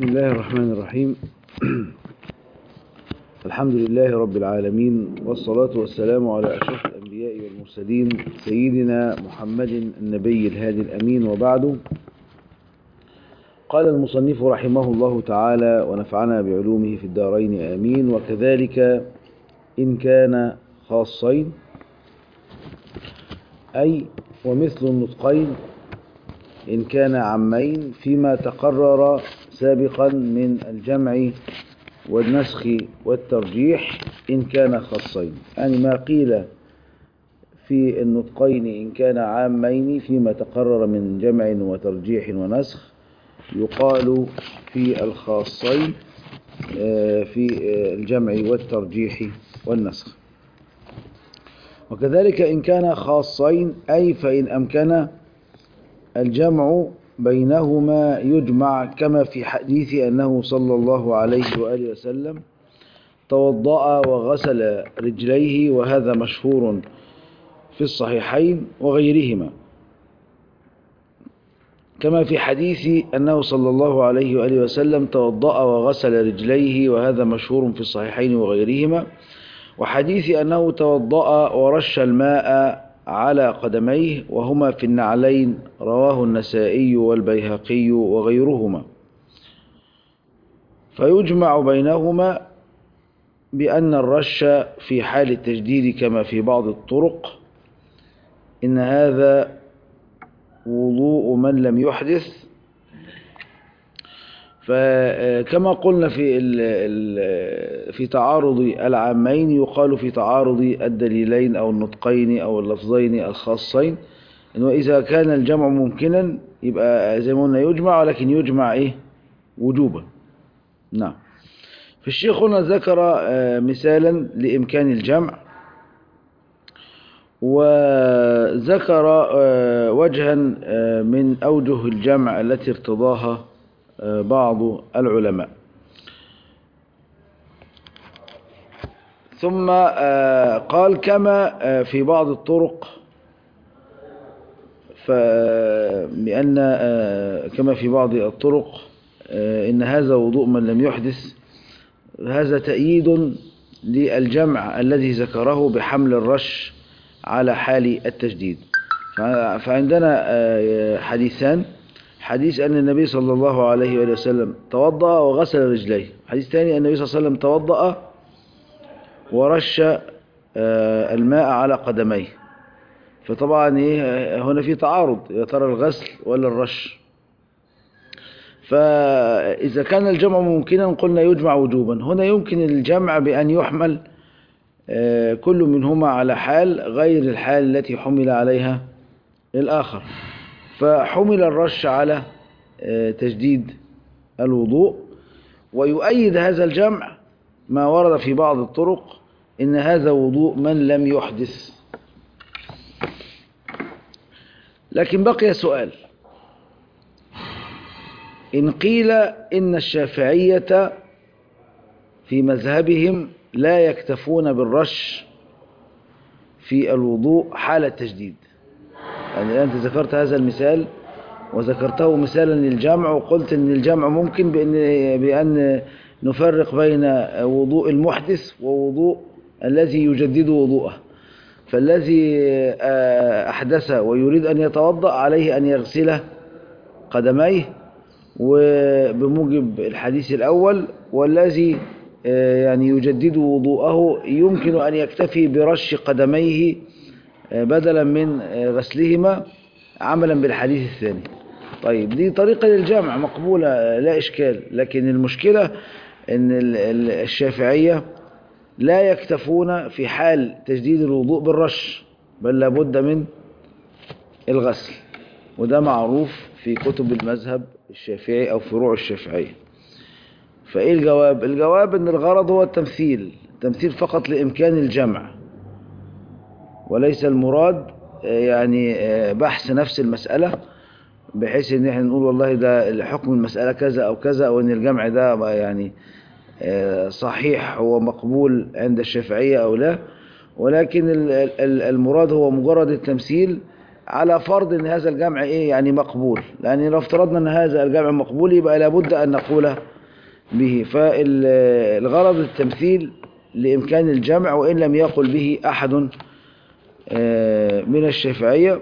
بسم الله الرحمن الرحيم الحمد لله رب العالمين والصلاة والسلام على أشرف الأنبياء والمرسلين سيدنا محمد النبي الهادي الأمين وبعد قال المصنف رحمه الله تعالى ونفعنا بعلومه في الدارين آمين وكذلك إن كان خاصين أي ومثل النطقين إن كان عمين فيما تقرر سابقا من الجمع والنسخ والترجيح إن كان خاصين يعني ما قيل في النطقين إن كان عامين فيما تقرر من جمع وترجيح ونسخ يقال في الخاصين في الجمع والترجيح والنسخ وكذلك إن كان خاصين أي فإن أمكن الجمع بينهما يجمع كما في حديث أنه صلى الله عليه وآله وسلم توضأ وغسل رجليه وهذا مشهور في الصحيحين وغيرهما كما في حديث أنه صلى الله عليه وآله وسلم توضأ وغسل رجليه وهذا مشهور في الصحيحين وغيرهما وحديث أنه توضأ ورش الماء على قدميه وهما في النعلين رواه النسائي والبيهقي وغيرهما فيجمع بينهما بأن الرش في حال التجديد كما في بعض الطرق إن هذا وضوء من لم يحدث فكما قلنا في في تعارض العامين يقال في تعارض الدليلين أو النطقين أو اللفظين الخاصين إنه إذا كان الجمع ممكنا يبقى زي ما قلنا يجمع ولكن يجمع إيه وجوبا نعم فالشيخ هنا ذكر مثالا لإمكان الجمع وذكر وجها من أوجه الجمع التي ارتضاها بعض العلماء ثم قال كما في بعض الطرق بأن كما في بعض الطرق إن هذا وضوء من لم يحدث هذا تأييد للجمع الذي ذكره بحمل الرش على حال التجديد فعندنا حديثان حديث أن النبي صلى الله عليه وآله وسلم توضأ وغسل رجليه حديث ثاني أن النبي صلى الله عليه وسلم توضأ ورش الماء على قدميه فطبعا إيه هنا في تعارض يا ترى الغسل ولا الرش فإذا كان الجمع ممكنا قلنا يجمع وجوبا هنا يمكن الجمع بأن يحمل كل منهما على حال غير الحال التي حمل عليها الآخر فحمل الرش على تجديد الوضوء ويؤيد هذا الجمع ما ورد في بعض الطرق إن هذا وضوء من لم يحدث لكن بقي سؤال إن قيل إن الشافعية في مذهبهم لا يكتفون بالرش في الوضوء حال التجديد يعني أنت ذكرت هذا المثال وذكرته مثالا للجمع وقلت أن الجمع ممكن بأن, بأن نفرق بين وضوء المحدث ووضوء الذي يجدد وضوءه فالذي أحدث ويريد أن يتوضأ عليه أن يغسل قدميه وبموجب الحديث الأول والذي يعني يجدد وضوءه يمكن أن يكتفي برش قدميه بدلا من غسلهما عملا بالحديث الثاني طيب دي طريقة للجمع مقبولة لا إشكال لكن المشكلة أن الشافعية لا يكتفون في حال تجديد الوضوء بالرش بل لابد من الغسل وده معروف في كتب المذهب الشافعي أو فروع الشافعية فإيه الجواب؟ الجواب أن الغرض هو التمثيل التمثيل فقط لإمكان الجمع وليس المراد يعني بحث نفس المسألة بحيث ان احنا نقول والله ده حكم المسألة كذا او كذا او ان الجمع ده يعني صحيح هو مقبول عند الشافعية او لا ولكن المراد هو مجرد التمثيل على فرض ان هذا الجمع ايه يعني مقبول لان لو افترضنا ان هذا الجمع مقبول يبقى لابد ان نقول به فالغرض التمثيل لامكان الجمع وان لم يقل به احد آه، من الشافعيه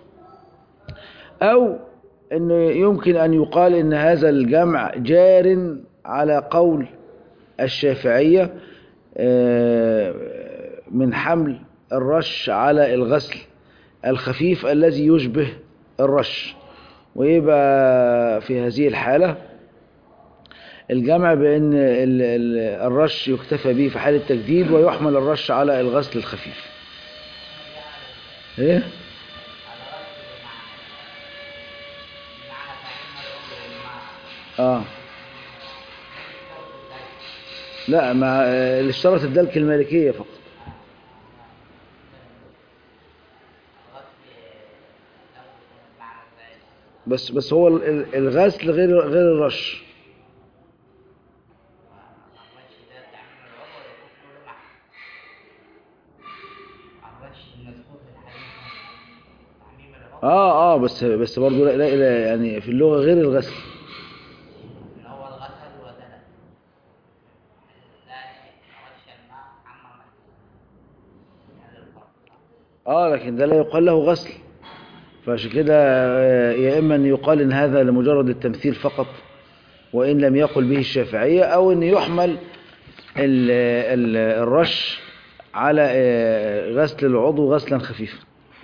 او انه يمكن ان يقال ان هذا الجمع جار على قول الشافعيه آه، من حمل الرش على الغسل الخفيف الذي يشبه الرش ويبقى في هذه الحالة الجمع بأن ال- ال- الرش يكتفى به في حال التجديد ويحمل الرش على الغسل الخفيف ايه اه لا مع اللي اشترط الدلك المالكية فقط بس بس هو ال- ال- الغسل غير غير الرش اه اه بس بس برضه لا, لا, لا يعني في اللغة غير الغسل اه لكن ده لا يقال له غسل فعشان كده آه، يا اما ان يقال ان هذا لمجرد التمثيل فقط وان لم يقل به الشافعية او ان يحمل ال ال الرش على آه، غسل العضو غسلا خفيفا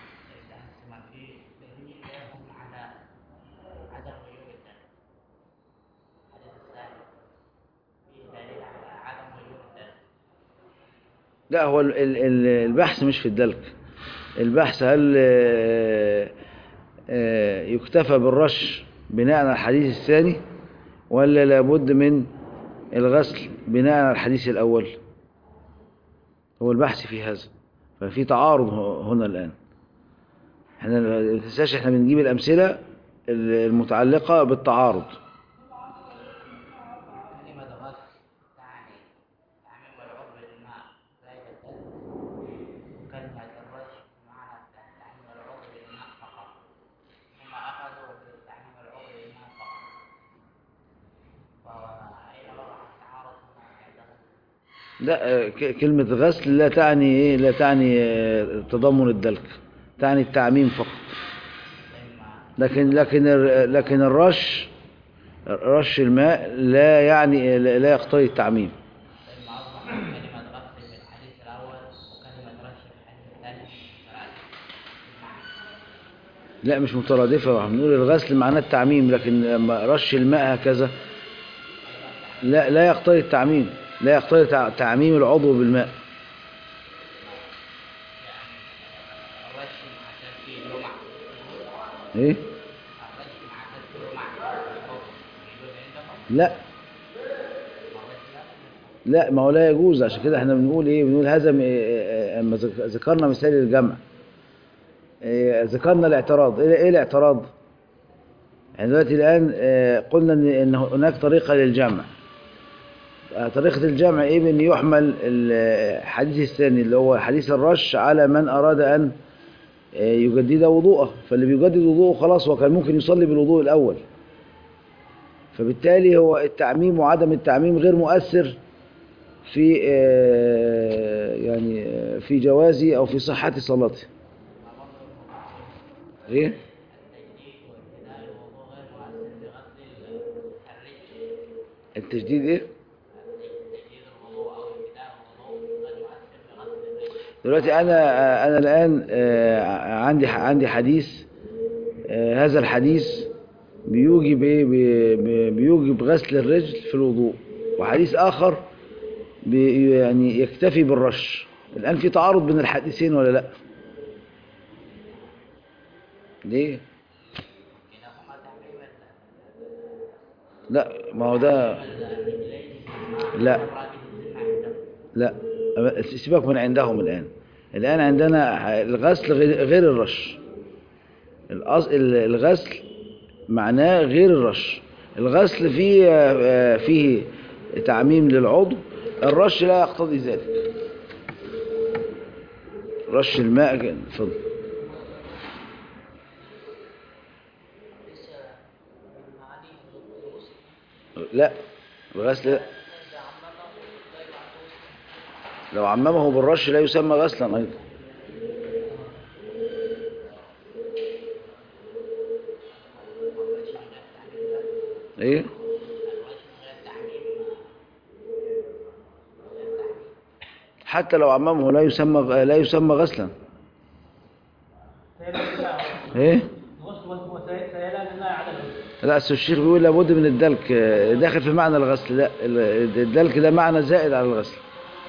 لا هو ال- ال- ال- البحث مش في الدلك البحث هل آه، آه، يكتفى بالرش بناء على الحديث الثاني ولا لابد من الغسل بناء على الحديث الأول هو البحث في هذا ففي تعارض ه- هنا الآن احنا ما تنساش احنا بنجيب الأمثلة ال- المتعلقة بالتعارض كلمة غسل تعني تعميم العضو بالماء زائد الدم وكلمة الرش بمعنى تعميم العضو بالماء فقط هم أخذوا بتعميم العضو بالماء فقط فأين وقع التعارض هنا عندهم لا آه، ك- كلمة غسل لا تعني ايه لا تعني آه، تضمن الدلك تعني التعميم فقط إما لكن لكن الر- لكن الرش رش الماء لا يعني لا لا يقتضي التعميم إما أصبح كلمة غسل في الحديث الأول وكلمة رش في الحديث الثاني مترادفة لا مش مترادفة احنا بنقول الغسل معناه التعميم لكن لما رش الماء هكذا لا لا يقتضي التعميم لا يقتضي تع- تعميم العضو بالماء الرش مع تركيب لمع ايه الرش مع تركيب لمع يجوز عندكم لا الرش لا لا ما هو لا يجوز عشان كده احنا بنقول ايه بنقول هذا م- اه- اما ذك- ذكرنا مثال الجمع اه، ذكرنا الاعتراض ايه ايه الاعتراض يعني دلوقتي الان اه، قلنا ان إن هناك طريقة للجمع اه، طريقة الجمع ايه بان يحمل الحديث الثاني اللي هو حديث الرش على من اراد ان اه، يجدد وضوءه فاللي بيجدد وضوءه خلاص هو كان ممكن يصلي بالوضوء الاول فبالتالي هو التعميم وعدم التعميم غير مؤثر في آه، يعني آه، في جوازي او في صحة صلاته ايه التجديد وابتداء الوضوء غير مؤثر بغسل الرجل التجديد ايه تجديد الوضوء او ابتداء الوضوء غير مؤثر بغسل الرجل دلوقتي انا انا الان آه، عندي عندي حديث آه، هذا الحديث بيوجب ايه بي- بي- بيوجب غسل الرجل في الوضوء وحديث اخر بي يعني يكتفي بالرش الان في تعارض بين الحديثين ولا لا ليه كلاهما تعميم لا ما هو ده الرجلين لا مراد السنة عندهم لا سيبك من عندهم الآن الآن عندنا الغسل غير غير الرش الأص- ال- الغسل معناه غير الرش الغسل فيه آه، فيه تعميم للعضو الرش لا يقتضي ذلك رش الماء كده. اتفضل لا الغسل لا. لو عممه بالرش لا يسمى غسلا أيضا ايه حتى لو عممه لا يسمى لا يسمى غسلا ايه الغسل وسيلان الماء على الغسل لا أصل الشيخ بيقول لابد من الدلك آه، داخل في معنى الغسل لا ال- الدلك ده معنى زائد على الغسل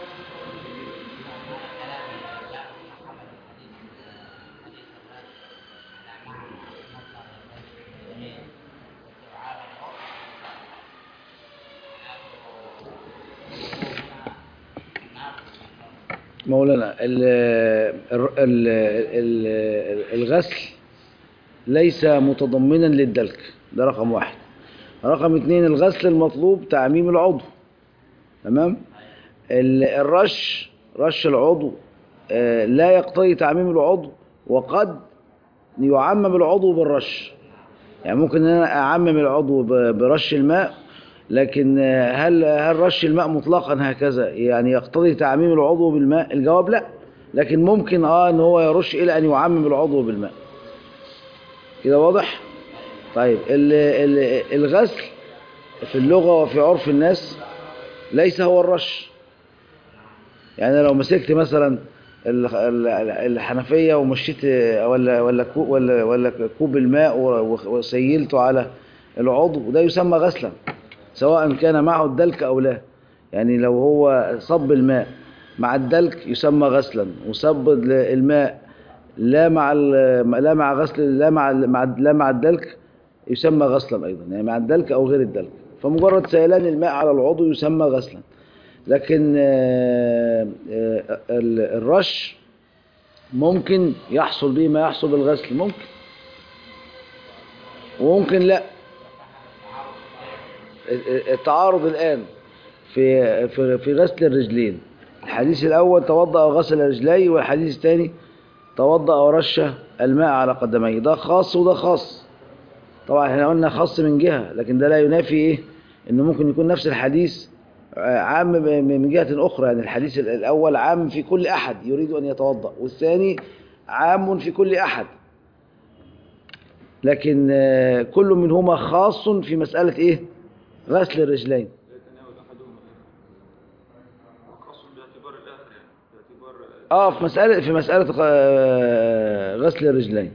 مولانا ال ال ال ال الغسل ليس متضمنا للدلك ده رقم واحد رقم اتنين الغسل المطلوب تعميم العضو تمام ال- الرش رش العضو آه، لا يقتضي تعميم العضو وقد يعمم العضو بالرش يعني ممكن ان انا اعمم العضو ب- برش الماء لكن آه، هل هل رش الماء مطلقا هكذا يعني يقتضي تعميم العضو بالماء الجواب لا لكن ممكن اه ان هو يرش الى ان يعمم العضو بالماء كده واضح طيب ال- ال- الغسل في اللغة وفي عرف الناس ليس هو الرش يعني لو مسكت مثلا ال- ال- الحنفية ومشيت ولا ولا كو- ولا ولا كوب الماء و- وسيلته على العضو ده يسمى غسلا سواء كان معه الدلك أو لا يعني لو هو صب الماء مع الدلك يسمى غسلا وصب ال- الماء لا مع ال- لا مع غسل لا مع ال- مع لا مع الدلك يسمى غسلا أيضا يعني مع الدلك أو غير الدلك فمجرد سيلان الماء على العضو يسمى غسلا لكن آه، آه، ال- الرش ممكن يحصل به ما يحصل بالغسل ممكن وممكن لا التعارض الآن في في في غسل الرجلين الحديث الأول توضأ وغسل رجليه والحديث الثاني توضأ ورش الماء على قدميه ده خاص وده خاص طبعا احنا قلنا خاص من جهة لكن ده لا ينافي ايه انه ممكن يكون نفس الحديث آه، عام ب- من جهة أخرى يعني الحديث الأول عام في كل أحد يريد أن يتوضأ والثاني عام في كل أحد لكن آه، كل منهما خاص في مسألة إيه غسل الرجلين يتناول احدهما وخاص باعتبار الاخر يعني باعتبار اه في مسألة في مسألة آه، غسل الرجلين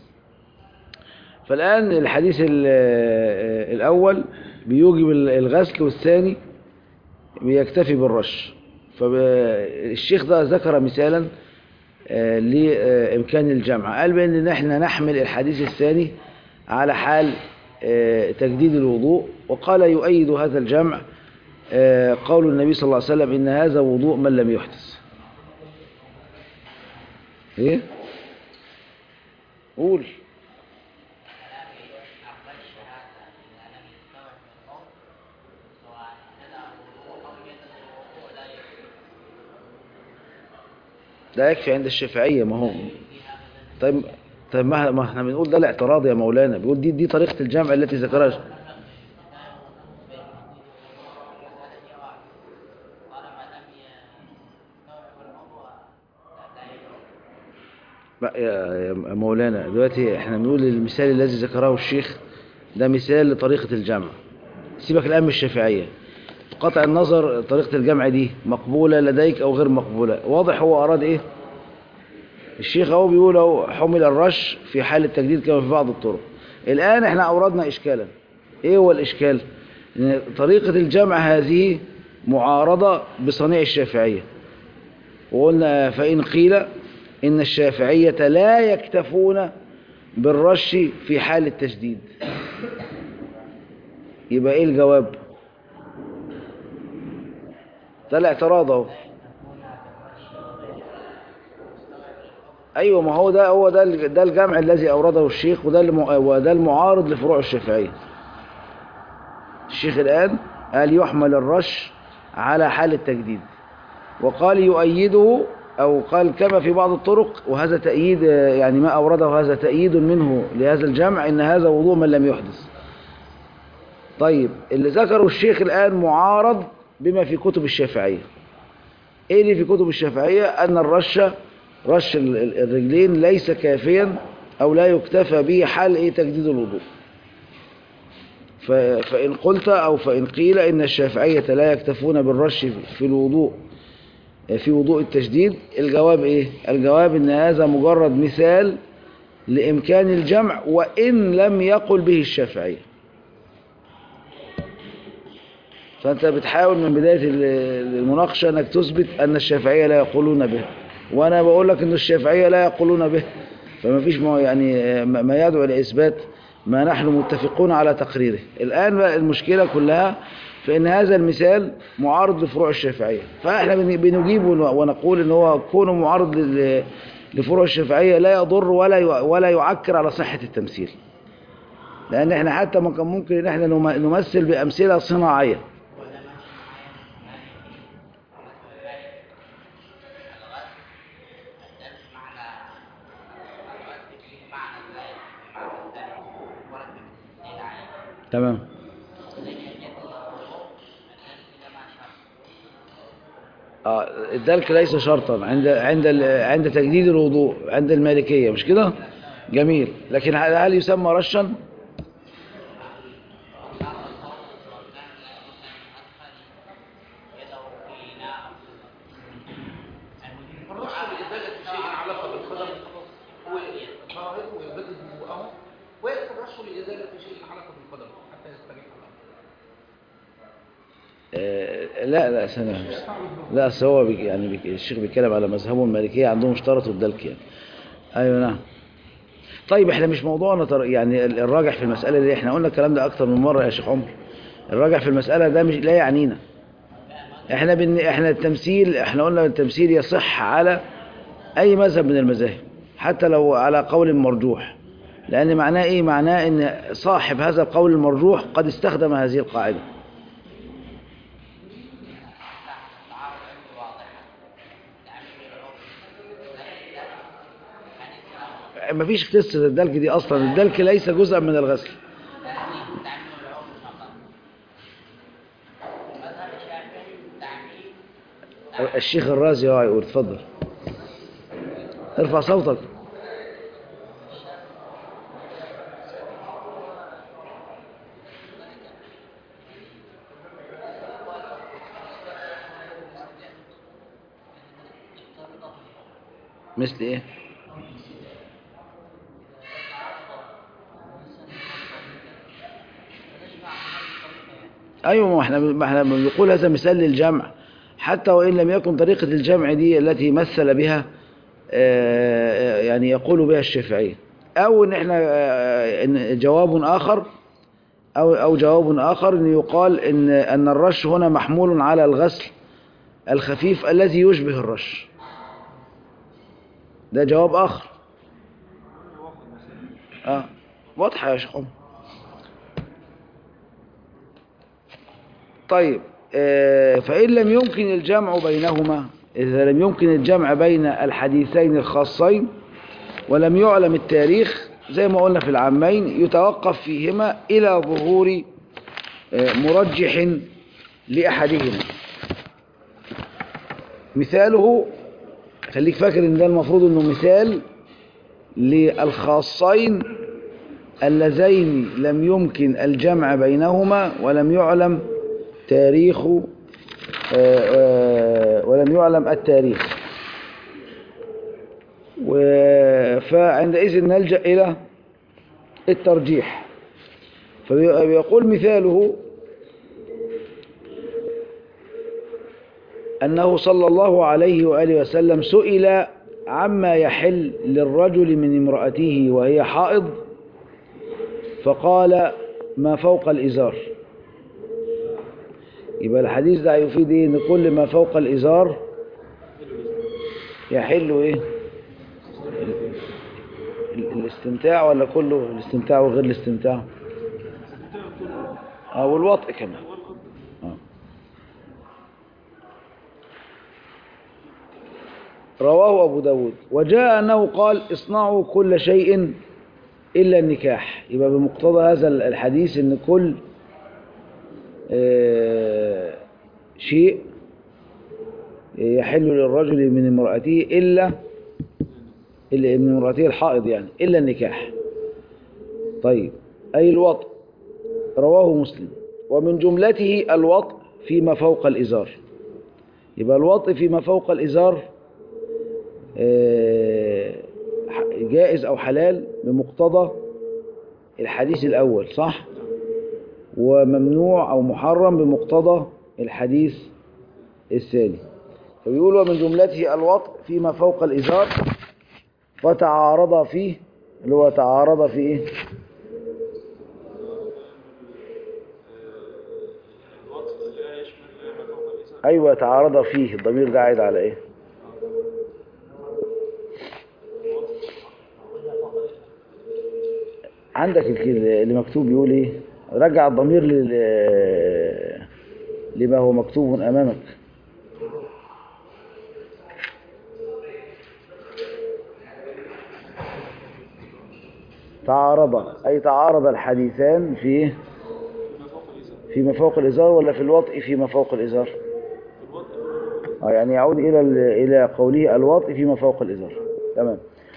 فالآن الحديث ال- آه، الأول بيوجب ال- الغسل والثاني بيكتفي بالرش فالشيخ ده ذكر مثالا آه، لإمكان الجمع قال بأن احنا نحمل الحديث الثاني على حال آه، تجديد الوضوء وقال يؤيد هذا الجمع آه، قول النبي صلى الله عليه وسلم إن هذا وضوء من لم يحدث ايه قول ده يكفي عند الشافعية ما هو طيب طيب ما ما احنا بنقول ده الاعتراض يا مولانا بيقول دي دي طريقة الجمع التي ذكرها بقى يا يا مولانا دلوقتي احنا بنقول المثال الذي ذكره الشيخ ده مثال لطريقة الجمع سيبك الآن من الشافعية قطع النظر طريقة الجمع دي مقبولة لديك أو غير مقبولة واضح هو أراد إيه الشيخ أهو بيقول أهو حمل الرش في حال التجديد كما في بعض الطرق الآن احنا أوردنا إشكالا إيه هو الإشكال إن طريقة الجمع هذه معارضة بصنيع الشافعية وقلنا فإن قيل إن الشافعية لا يكتفون بالرش في حال التشديد يبقى إيه الجواب ده الاعتراض اهو ايوه ما هو ده هو ده ال- ده الجمع الذي اورده الشيخ وده الم- وده المعارض لفروع الشافعيه الشيخ الان قال يحمل الرش على حال التجديد وقال يؤيده او قال كما في بعض الطرق وهذا تأييد آه، يعني ما اورده هذا تأييد منه لهذا الجمع ان هذا وضوء من لم يحدث طيب اللي ذكره الشيخ الآن معارض بما في كتب الشافعية ايه اللي في كتب الشافعية ان الرشة رش ال- ال- الرجلين ليس كافيا او لا يكتفى به حال ايه تجديد الوضوء ف- فإن قلت أو فإن قيل إن الشافعية لا يكتفون بالرش في الوضوء في وضوء التشديد الجواب إيه؟ الجواب إن هذا مجرد مثال لإمكان الجمع وإن لم يقل به الشافعية فأنت بتحاول من بداية ال- المناقشة أنك تثبت أن الشافعية لا يقولون به وأنا بقول لك أن الشافعية لا يقولون به فما فيش ما يعني ما ما يدعو لإثبات ما نحن متفقون على تقريره الآن بقى المشكلة كلها في أن هذا المثال معارض لفروع الشافعية فإحنا بن- بنجيب ون- ونقول أن هو كونه معارض لل- لفروع الشافعية لا يضر ولا ي- ولا يعكر على صحة التمثيل لأن إحنا حتى ما كان ممكن أن إحنا نم- نمثل بأمثلة صناعية تمام آه الدلك ليس شرطا عند عند ال- عند تجديد الوضوء عند المالكية مش كده جميل لكن هل هل يسمى رشا الرش لإزالة شيء علاقة بالقدم وظهرت ويبدد وضوءه ويأتي الرش لإزالة شيء علاقة بالقدم حتى يستريح الأمر آه لا لا سنة لا أصل هو بي يعني بي الشيخ بيتكلم على مذهبه المالكية عندهم اشترطوا الدلك يعني أيوة نعم طيب احنا مش موضوعنا تر... يعني ال- الراجح في المسألة دي احنا قلنا الكلام ده أكتر من مرة يا شيخ عمر الراجح في المسألة ده مش لا يعنينا احنا بن... احنا التمثيل احنا قلنا التمثيل يصح على أي مذهب من المذاهب حتى لو على قول مرجوح لأن معناه إيه معناه إن صاحب هذا القول المرجوح قد استخدم هذه القاعدة مفيش قصة الدلك دي أصلا الدلك ليس جزءا من الغسل الشيخ الرازي هو يقول اتفضل ارفع صوتك مثل ايه ايوه ما احنا ما احنا بنقول هذا مثال للجمع حتى وان لم يكن طريقه الجمع دي التي مثل بها آه، يعني يقول بها الشافعيه او ان احنا آه، إن جواب اخر او او جواب اخر ان يقال ان ان الرش هنا محمول على الغسل الخفيف الذي يشبه الرش ده جواب اخر اه واضحه يا شيخ عمر طيب آه، فإن لم يمكن الجمع بينهما إذا لم يمكن الجمع بين الحديثين الخاصين ولم يعلم التاريخ زي ما قلنا في العامين يتوقف فيهما إلى ظهور آه، مرجح لأحدهما مثاله خليك فاكر ان ده المفروض انه مثال للخاصين اللذين لم يمكن الجمع بينهما ولم يعلم تاريخ آه، آه، ولم يعلم التاريخ و- فعندئذ نلجأ إلى الترجيح فبيقول مثاله أنه صلى الله عليه وآله وسلم سئل عما يحل للرجل من امرأته وهي حائض فقال ما فوق الإزار يبقى الحديث ده يفيد ايه ان كل ما فوق الازار يحل ايه ال- الاستمتاع ولا كله الاستمتاع وغير الاستمتاع اه والوطء كمان آه. رواه ابو داود وجاء انه قال اصنعوا كل شيء الا النكاح يبقى بمقتضى هذا الحديث ان كل آه، شيء يحل للرجل من امرأته إلا إلا من امرأته الحائض يعني إلا النكاح طيب أي الوطء رواه مسلم ومن جملته الوطء فيما فوق الإزار يبقى الوطء فيما فوق الإزار آه، جائز أو حلال بمقتضى الحديث الأول صح وممنوع أو محرم بمقتضى الحديث الثاني فبيقول ومن جملته الوطء فيما فوق الإزار فتعارض فيه اللي هو تعارض في إيه؟ الوطء لا يشمل ما فوق الإزار أيوة تعارض فيه الضمير ده عايد على إيه؟ عندك الك- اللي مكتوب يقول إيه؟ رجع الضمير لل... لما هو مكتوب أمامك تعارض أي تعارض الحديثان في إيه؟ ما فوق الإزار فيما فوق الإزار ولا في الوطء فيما فوق الإزار الوطء آه يعني يعود إلى ال- إلى قوله الوطء فيما فوق الإزار تمام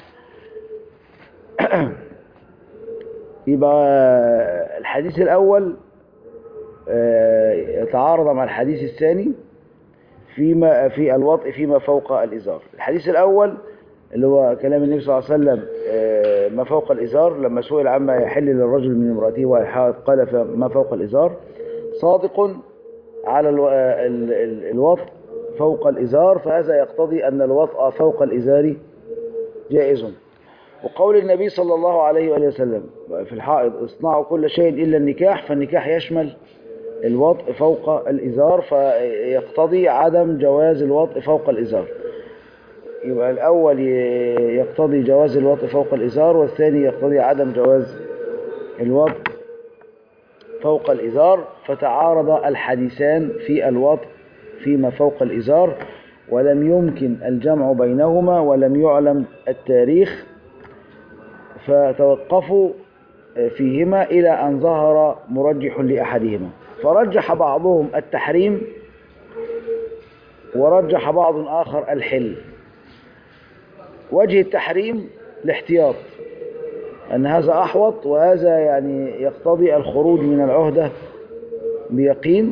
يبقى الحديث الأول آه، يتعارض مع الحديث الثاني فيما في الوطء فيما فوق الإزار الحديث الأول اللي هو كلام النبي صلى الله عليه وسلم آه، ما فوق الإزار لما سئل عما يحل للرجل من امرأته وهي قال ما فوق الإزار صادق على الو- ال- ال- الوطء فوق الإزار فهذا يقتضي أن الوطء فوق الإزار جائز وقول النبي صلى الله عليه وآله وسلم في الحائض اصنعوا كل شيء إلا النكاح فالنكاح يشمل الوطء فوق الإزار فيقتضي عدم جواز الوطء فوق الإزار يبقى الأول ي- يقتضي جواز الوطء فوق الإزار والثاني يقتضي عدم جواز الوطء فوق الإزار فتعارض الحديثان في الوطء فيما فوق الإزار ولم يمكن الجمع بينهما ولم يعلم التاريخ فتوقفوا فيهما إلى أن ظهر مرجح لأحدهما فرجح بعضهم التحريم ورجح بعض آخر الحل وجه التحريم الاحتياط أن هذا أحوط وهذا يعني يقتضي الخروج من العهدة بيقين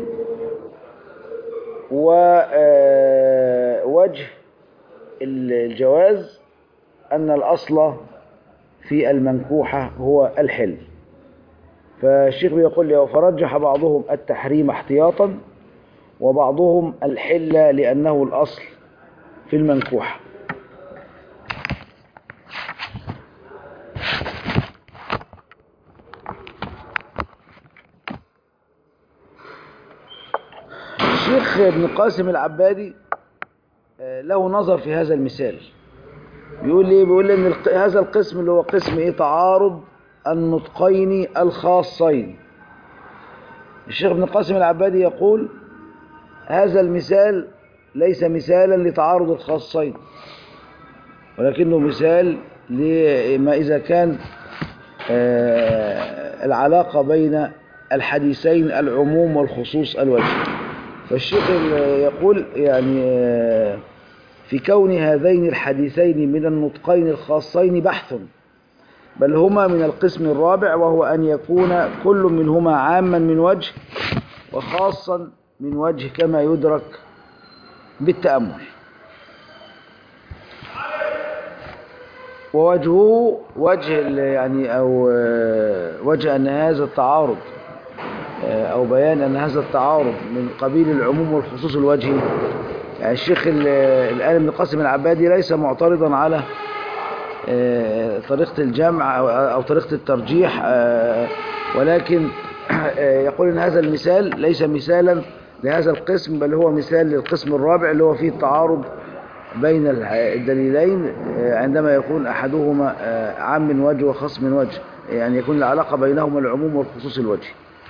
ووجه الجواز أن الأصل في المنكوحة هو الحل فالشيخ بيقول لي فرجح بعضهم التحريم احتياطا وبعضهم الحل لأنه الأصل في المنكوحة الشيخ ابن قاسم العبادي آه، له نظر في هذا المثال بيقول لي بيقول لي ان الق- هذا القسم اللي هو قسم ايه تعارض النطقين الخاصين الشيخ ابن قاسم العبادي يقول هذا المثال ليس مثالا لتعارض الخاصين ولكنه مثال لما إذا كان آه، العلاقة بين الحديثين العموم والخصوص الوجه فالشيخ ال- يقول يعني آه، في كون هذين الحديثين من النطقين الخاصين بحث بل هما من القسم الرابع وهو أن يكون كل منهما عاما من وجه وخاصا من وجه كما يدرك بالتأمل ووجهه وجه ال- يعني أو آه، وجه أن هذا التعارض آه، أو بيان أن هذا التعارض من قبيل العموم والخصوص الوجهي يعني الشيخ ال- الآن ابن قاسم العبادي ليس معترضا على آه، طريقة الجمع أو, أو طريقة الترجيح آه، ولكن آه، يقول أن هذا المثال ليس مثالا لهذا القسم بل هو مثال للقسم الرابع اللي هو فيه التعارض بين الح- الدليلين آه، عندما يكون أحدهما آه، عام من وجه وخاص من وجه يعني يكون العلاقة بينهما العموم والخصوص الوجه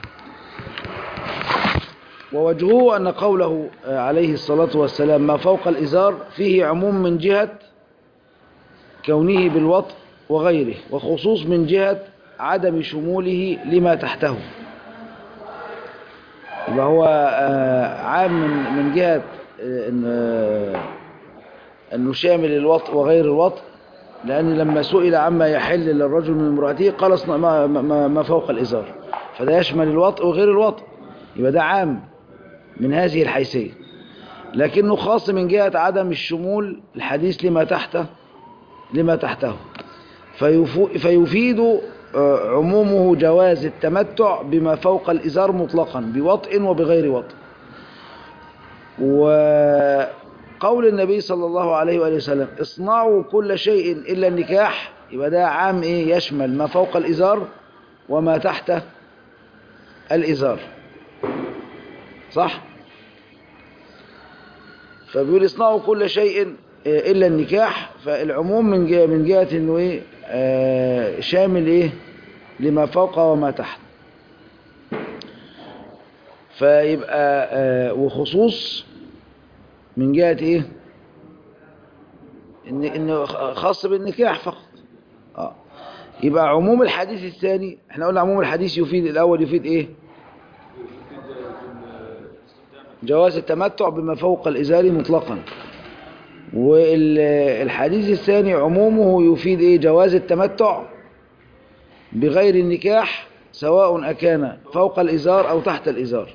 ووجهه أن قوله آه، عليه الصلاة والسلام ما فوق الإزار فيه عموم من جهة كونه بالوطء وغيره وخصوص من جهة عدم شموله لما تحته يبقى هو آه، عام من من جهة آه، إن آه، أنه شامل الوطء وغير الوطء لأن لما سئل عما يحل للرجل من امرأته قال اصنع ما, ما, ما فوق الإزار فده يشمل الوطء وغير الوطء يبقى ده عام من هذه الحيثية لكنه خاص من جهة عدم الشمول الحديث لما تحته لما تحته فيفو- فيفيد آه، عمومه جواز التمتع بما فوق الإزار مطلقا بوطء وبغير وطء وقول النبي صلى الله عليه وآله وسلم اصنعوا كل شيء إلا النكاح يبقى ده عام إيه يشمل ما فوق الإزار وما تحت الإزار صح فبيقول اصنعوا كل شيء آه، إلا النكاح فالعموم من جهة من جهة إنه إيه آه، شامل إيه لما فوق وما تحت فيبقى آه، وخصوص من جهة إيه إن إنه خاص بالنكاح فقط آه. يبقى عموم الحديث الثاني احنا قلنا عموم الحديث يفيد الأول يفيد إيه جواز التمتع بما فوق الإزار مطلقا والحديث الثاني عمومه يفيد إيه جواز التمتع بغير النكاح سواء أكان فوق الإزار أو تحت الإزار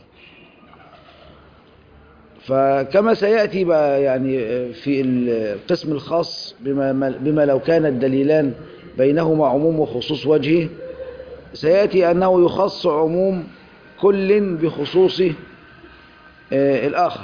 فكما سيأتي بقى يعني في القسم الخاص بما, بما لو كان الدليلان بينهما عموم وخصوص وجهه سيأتي أنه يخص عموم كل بخصوص آه، الآخر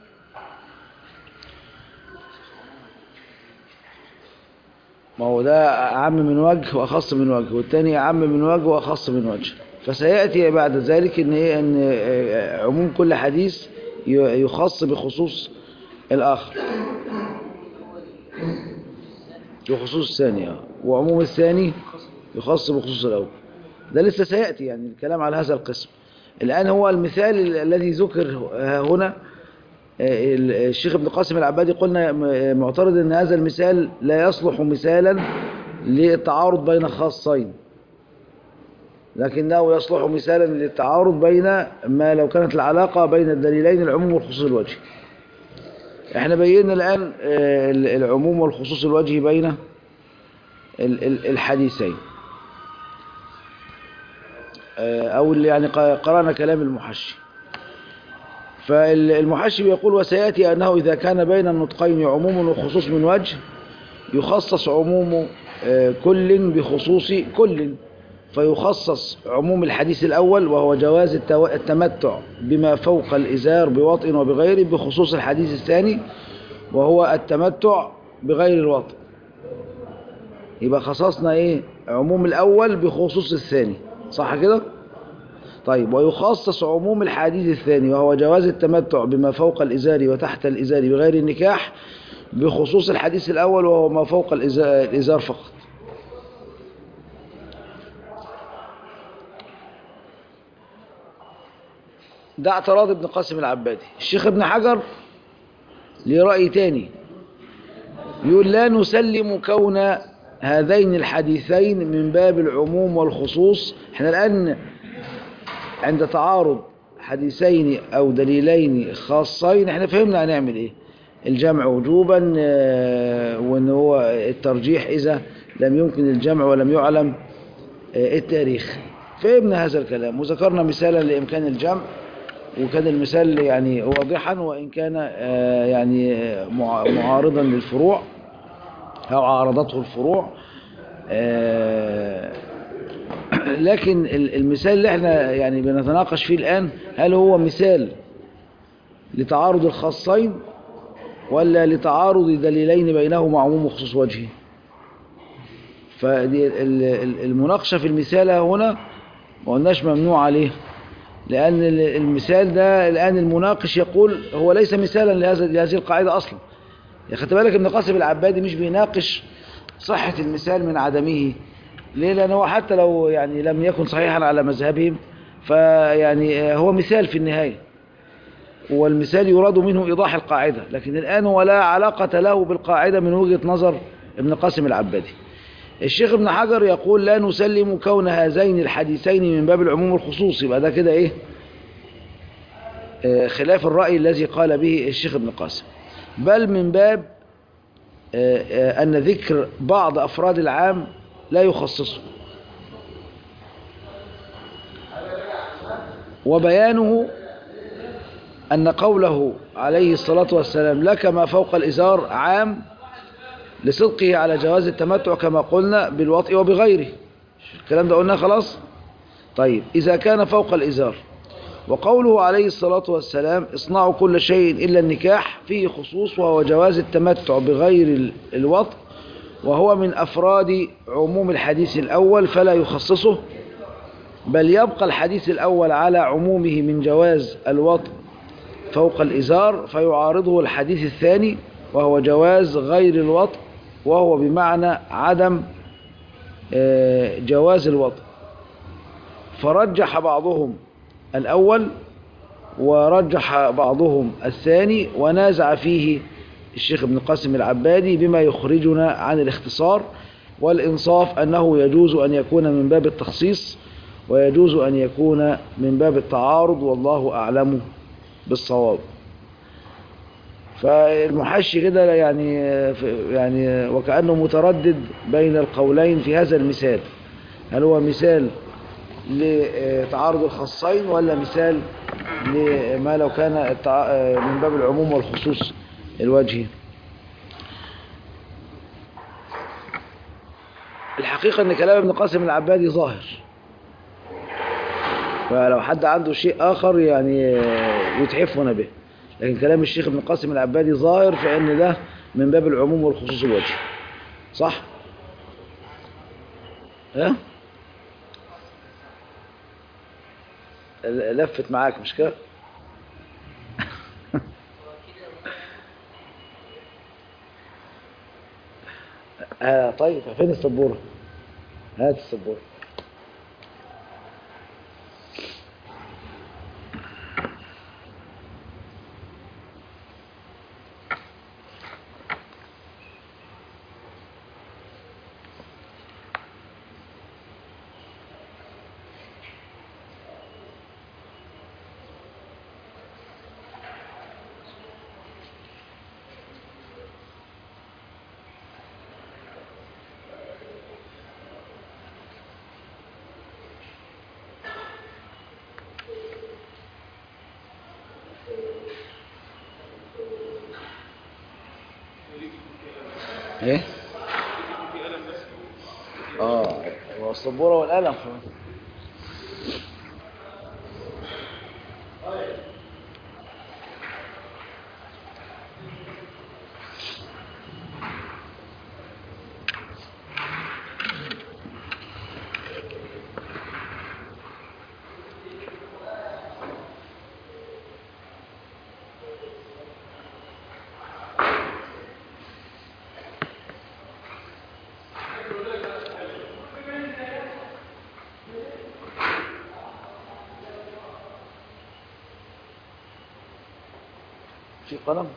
ما هو ده أعم من وجه وأخص من وجه والتاني أعم من وجه وأخص من وجه فسيأتي بعد ذلك إن, إيه إن آه، عموم كل حديث ي- يخص بخصوص الآخر بخصوص الثاني آه. وعموم الثاني يخص بخصوص الأول ده لسه سيأتي يعني الكلام على هذا القسم الآن هو المثال ال- الذي ذكر هنا آه، ال- الشيخ ابن قاسم العبادي قلنا م- معترض ان هذا المثال لا يصلح مثالا للتعارض بين خاصين لكنه يصلح مثالا للتعارض بين ما لو كانت العلاقة بين الدليلين العموم والخصوص الوجهي احنا بينا الآن آه، ال- العموم والخصوص الوجهي بين ال- ال- الحديثين آه، أو اللي يعني ق- قرأنا كلام المحشي فالمحشي بيقول وسيأتي أنه إذا كان بين النطقين عموم وخصوص من وجه يخصص عموم آه، كل بخصوص كل فيخصص عموم الحديث الأول وهو جواز التو- التمتع بما فوق الإزار بوطء وبغيره بخصوص الحديث الثاني وهو التمتع بغير الوطء يبقى خصصنا ايه عموم الأول بخصوص الثاني صح كده طيب ويخصص عموم الحديث الثاني وهو جواز التمتع بما فوق الإزار وتحت الإزار بغير النكاح بخصوص الحديث الأول وهو ما فوق الإزا- الإزار فقط ده اعتراض ابن قاسم العبادي الشيخ ابن حجر ليه رأي تاني يقول لا نسلم كون هذين الحديثين من باب العموم والخصوص احنا الآن عند تعارض حديثين أو دليلين خاصين احنا فهمنا هنعمل ايه الجمع وجوبا آه، وان هو الترجيح إذا لم يمكن الجمع ولم يعلم آه، التاريخ فهمنا هذا الكلام وذكرنا مثالا لإمكان الجمع وكان المثال يعني واضحا وإن كان آه، يعني آه، مع- معارضا للفروع أو عارضته الفروع آه، لكن ال- المثال اللي احنا يعني بنتناقش فيه الآن هل هو مثال لتعارض الخاصين ولا لتعارض دليلين بينهما عموم وخصوص وجهي فدي ال- ال- المناقشة في المثال هنا ما قلناش ممنوع عليه لأن ال- المثال ده الآن المناقش يقول هو ليس مثالا لهذا لهذه القاعدة أصلا يا خدت بالك ابن قاسم العبادي مش بيناقش صحة المثال من عدمه ليه لأن هو حتى لو يعني لم يكن صحيحا على مذهبهم فيعني هو مثال في النهاية والمثال يراد منه إيضاح القاعدة لكن الآن هو لا علاقة له بالقاعدة من وجهة نظر ابن قاسم العبادي الشيخ ابن حجر يقول لا نسلم كون هذين الحديثين من باب العموم والخصوص يبقى ده كده ايه آه، خلاف الرأي الذي قال به الشيخ ابن قاسم بل من باب آه، آه، أن ذكر بعض أفراد العام لا يخصصه وبيانه أن قوله عليه الصلاة والسلام لك ما فوق الإزار عام لصدقه على جواز التمتع كما قلنا بالوطء وبغيره الكلام ده قلنا خلاص طيب إذا كان فوق الإزار وقوله عليه الصلاة والسلام اصنعوا كل شيء إلا النكاح فيه خصوص وهو جواز التمتع بغير ال- الوطء وهو من أفراد عموم الحديث الأول فلا يخصصه بل يبقى الحديث الأول على عمومه من جواز الوطء فوق الإزار فيعارضه الحديث الثاني وهو جواز غير الوطء وهو بمعنى عدم آه، جواز الوطء فرجح بعضهم الأول ورجح بعضهم الثاني ونازع فيه الشيخ ابن قاسم العبادي بما يخرجنا عن الاختصار والإنصاف أنه يجوز أن يكون من باب التخصيص ويجوز أن يكون من باب التعارض والله أعلم بالصواب فالمحشي كده يعني يعني وكأنه متردد بين القولين في هذا المثال هل هو مثال لتعارض الخصين ولا مثال لما لو كان التع- من باب العموم والخصوص الوجهي الحقيقة ان كلام ابن قاسم العبادي ظاهر فلو حد عنده شيء آخر يعني يتحفنا به لكن كلام الشيخ ابن قاسم العبادي ظاهر فإن ده من باب العموم والخصوص الوجه صح؟ ها؟ لفت معاك مش كده؟ آه طيب فين السبورة؟ هات السبورة ايه؟ اه هو السبورة والقلم كمان في قلم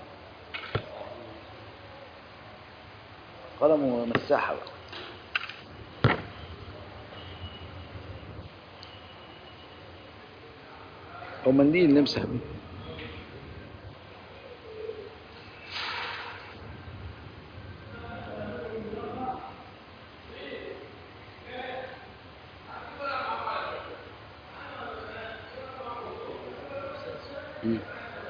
قلم ومساحة بقى أو منديل نمسح بيه مم.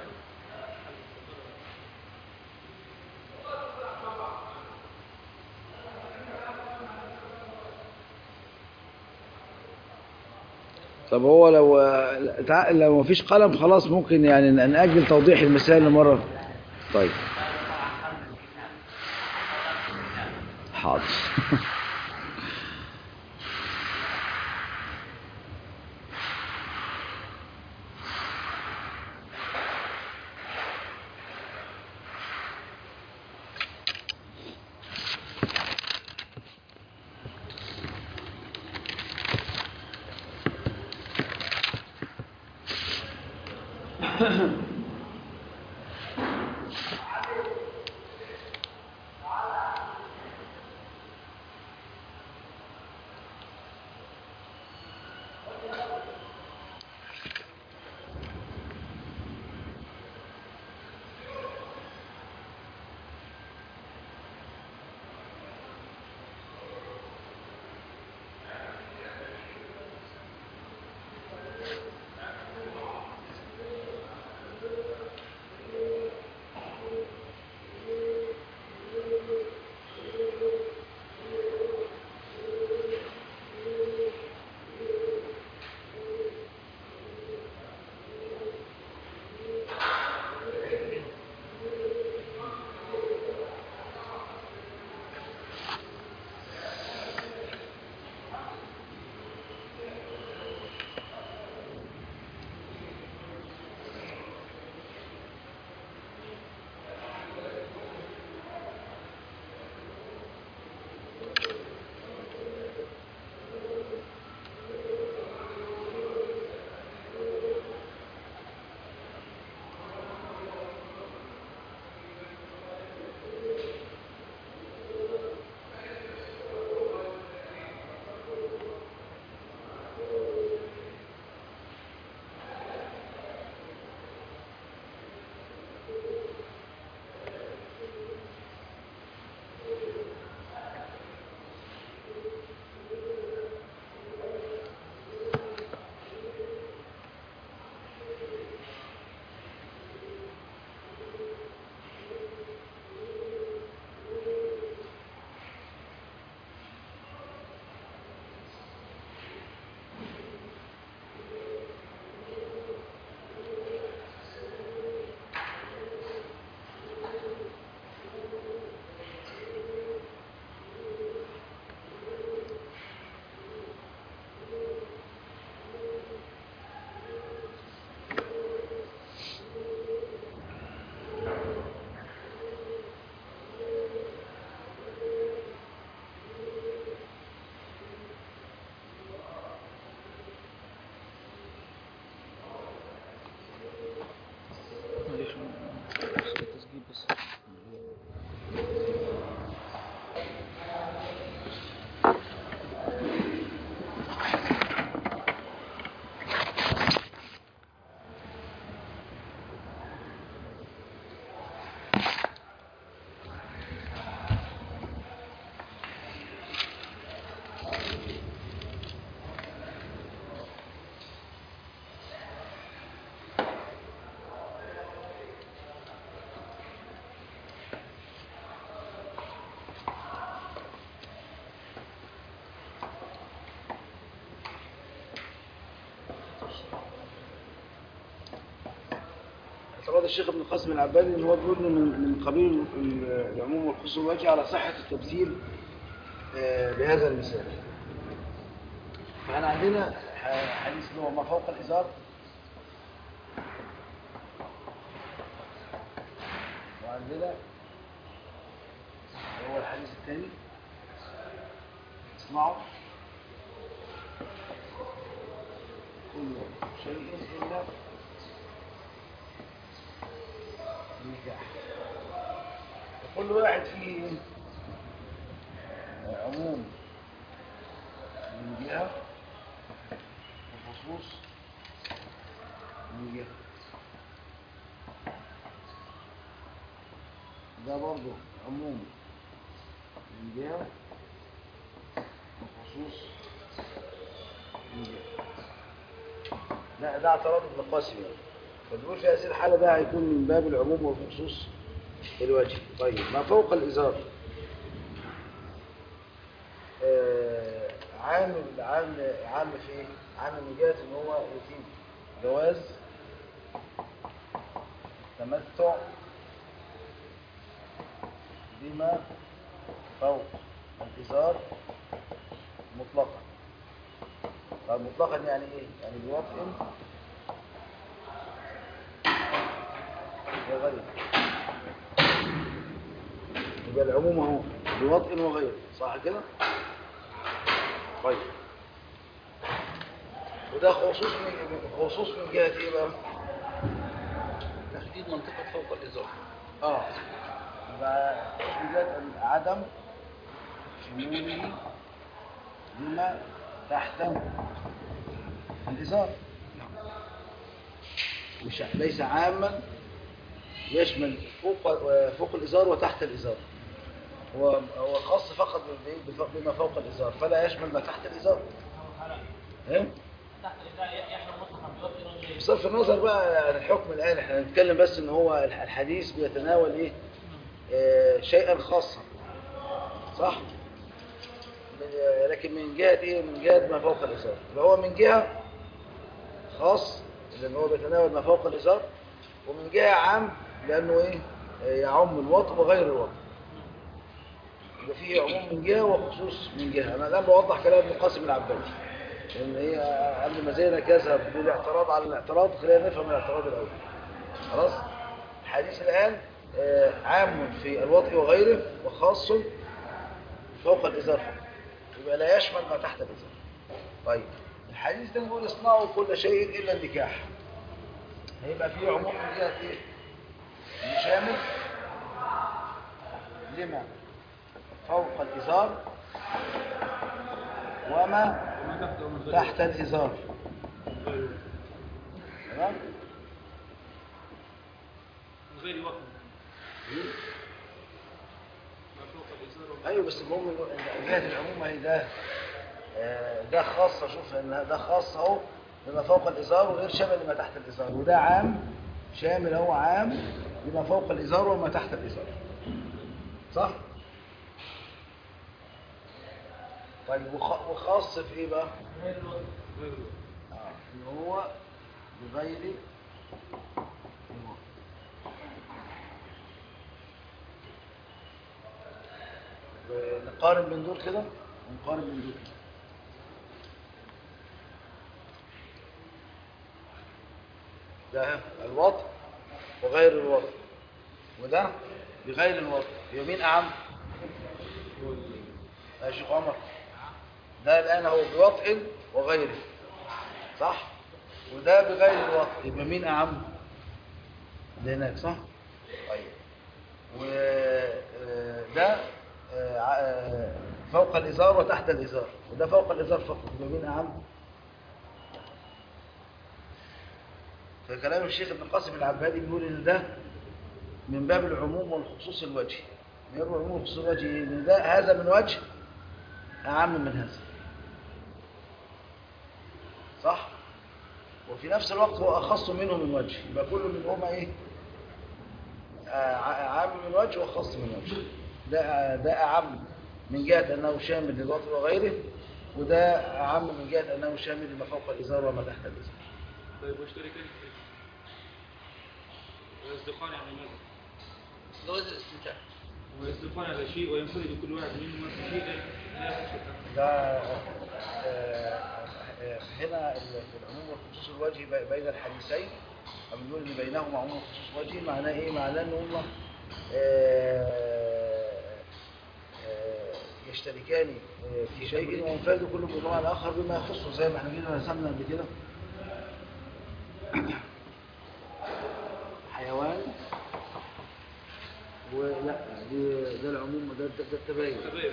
طب هو لو تع- لو مفيش قلم خلاص ممكن يعني نأجل توضيح المثال لمرة طيب حاضر اعتراض الشيخ ابن قاسم العبادي ان هو بيقول إن من من قبيل ال- العموم والخصوص الوجه على صحة التمثيل آه، بهذا المثال فاحنا عندنا ح- حديث اللي هو ما فوق الإزار وعندنا اللي هو الحديث الثاني اسمعوا كل شيء إلا النكاح وكل واحد فيه عموم من جهة وخصوص من جهة ده برضه عموم من جهة وخصوص من جهة لا ده اعتراض ابن قاسم يعني. فبيقول في هذه الحالة ده هيكون من باب العموم والخصوص الوجه طيب ما فوق الإزار آه، عامل عام عام في ايه؟ عام من جهة ان هو يفيد جواز تمتع بما فوق الإزار مطلقا طب مطلقا يعني ايه؟ يعني بوطء وغير يبقى العموم اهو بوطء وغير صح كده؟ طيب وده خصوص من خصوص من جهة ايه بقى؟ تحديد منطقة فوق الإزار اه يبقى خصوص من جهة عدم شموله بما تحت الإزار مش ليس عاما يشمل فوق فوق الإزار وتحت الإزار هو هو خاص فقط بف- بما فوق الإزار فلا يشمل ما تحت الإزار إيه؟ تحت الإزاء يحرم مطلقا بوطء غير بصرف النظر بقى عن الحكم الآن احنا هنتكلم بس ان هو الح- الحديث بيتناول ايه آه شيئا خاصا صح من- لكن من جهة ايه من جهة ما فوق الإزار فهو من جهة خاص لان هو بيتناول ما فوق الإزار ومن جهة عام لانه ايه آه، يعم الوطء وغير الوطء يبقى فيه عموم من جهة وخصوص من جهة انا الان بوضح كلام ابن قاسم العبادي لان هي قبل ما زينك يذهب بالاعتراض على الاعتراض خلينا نفهم الاعتراض الاول خلاص الحديث الان آه، عام في الوطء وغيره وخاص فوق الازار فقط. يبقى لا يشمل ما تحت الازار طيب الحديث ده بيقول اصنعوا كل شيء الا النكاح هيبقى فيه عموم من جهه ايه إنه شامل لما فوق الازار وما تحت الإزار تمام من غير وقت ما فوق الإزار ايوه بس المهم إن جهه العموم هي ده آه، ده خاصه شوف ان ده خاص اهو بما فوق الازار وغير شامل لما تحت الازار وده عام شامل هو عام لما فوق الازار وما تحت الازار صح طيب وخ- وخاص في ايه بقى غير الوقت آه، ان هو بغير الوقت. نقارن بين دول كده ونقارن بين دول كده ده الوطء وغير الوطء وده بغير الوطء يبقى مين أعم؟ يا شيخ عمر ده الآن هو بوطء وغيره صح؟ وده بغير الوطء يبقى مين أعم؟ ده هناك صح؟ طيب وده فوق الإزار وتحت الإزار وده فوق الإزار فقط يبقى مين أعم؟ فكلام الشيخ ابن قاسم العبادي بيقول ان ده من باب العموم والخصوص الوجهي من باب العموم والخصوص الوجهي ان ده هذا من وجه اعم من هذا صح وفي نفس الوقت هو اخص منه من وجه يبقى كل منهما ايه آه، عام من وجه وخاص من وجه ده ده اعم من جهه انه شامل للوطن وغيره وده اعم من جهه انه شامل لما فوق الازار وما تحت الازار طيب واشتركين في ويصدقان على ماذا؟ جواز الاستمتاع ويصدقان على شيء وينفرد كل واحد منهما في شيء لا لا يخشى ده آه، آه، هنا ال- في العموم والخصوص الوجهي بي- بين الحديثين أو بنقول ان بينهما عموم وخصوص وجهي معناه ايه؟ معناه ان هما آه، آه، يشتركان آه، في شيء وينفرد كل منهما على الاخر بما يخصه زي ما احنا جينا رسمنا قبل كده حيوان ولا دي ده العموم ده ده, ده التباين تباين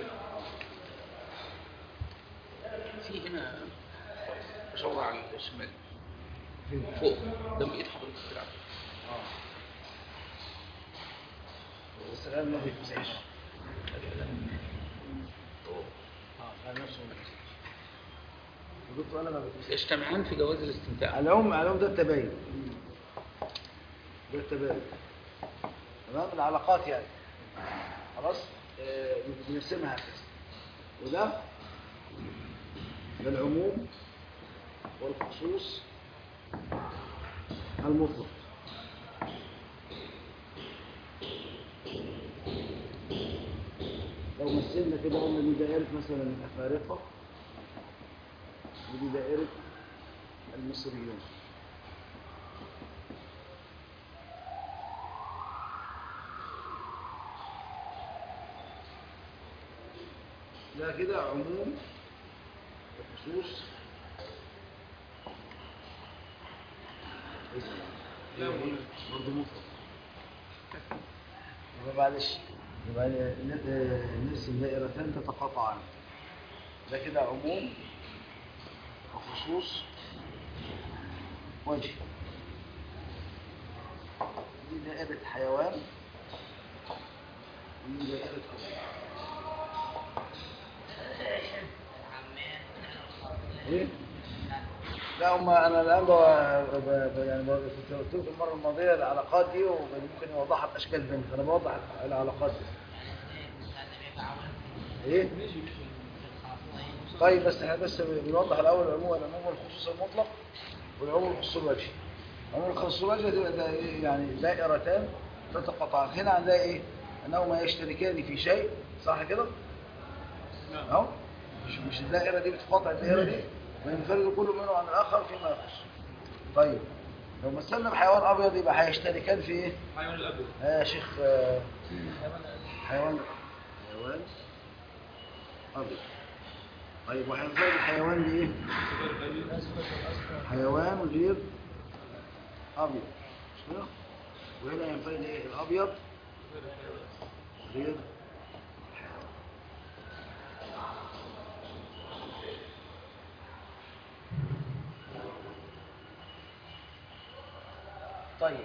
في هنا مشاور على الشمال فوق ده بإيد حضرتك تلعب بس الآن ما بيتمسحش اه على نفسه ما بيتمسحش قلت انا ما بيتمسحش يجتمعان في جواز الاستمتاع على العموم على العموم ده التباين ده التباين تمام العلاقات يعني خلاص آه، بنرسمها هكذا وده ده العموم والخصوص المطلق لو مثلنا كده قلنا دي دائرة مثلا الأفارقة ودي دائرة المصريون ده كده عموم وخصوص لا برضه مطلق يبقى معلش يبقى ن- نرسم دائرتين تتقاطعان ده كده عموم وخصوص وجه دي دائرة حيوان ودي دائرة أرض ايه؟ لا هم انا الان ب... ب... ب... يعني ب... كنت قلت لكم المره الماضيه العلاقات دي وممكن يوضحها باشكال ثانيه فانا بوضح العلاقات دي ايه؟ طيب بس احنا بس بنوضح الاول العموم العموم والخصوص المطلق والعموم والخصوص الوجهي العموم والخصوص الوجهي ده ده إيه؟ يعني دائرتان تتقاطعان هنا عندها ايه؟ انهما يشتركان في شيء صح كده؟ اهو مش مش الدائره دي بتقاطع الدائره دي وينفرد كل منهم عن الاخر فيما يخص طيب لو مثلنا بحيوان ابيض يبقى هيشتركان في ايه؟ حيوان الأبيض آه يا شيخ آه، حيوان حيوان ابيض طيب وهينفرد الحيوان بايه؟ كبار الأبيض حيوان غير ابيض مش كده؟ وهنا ينفرد ايه؟ الابيض غير الحيوان طيب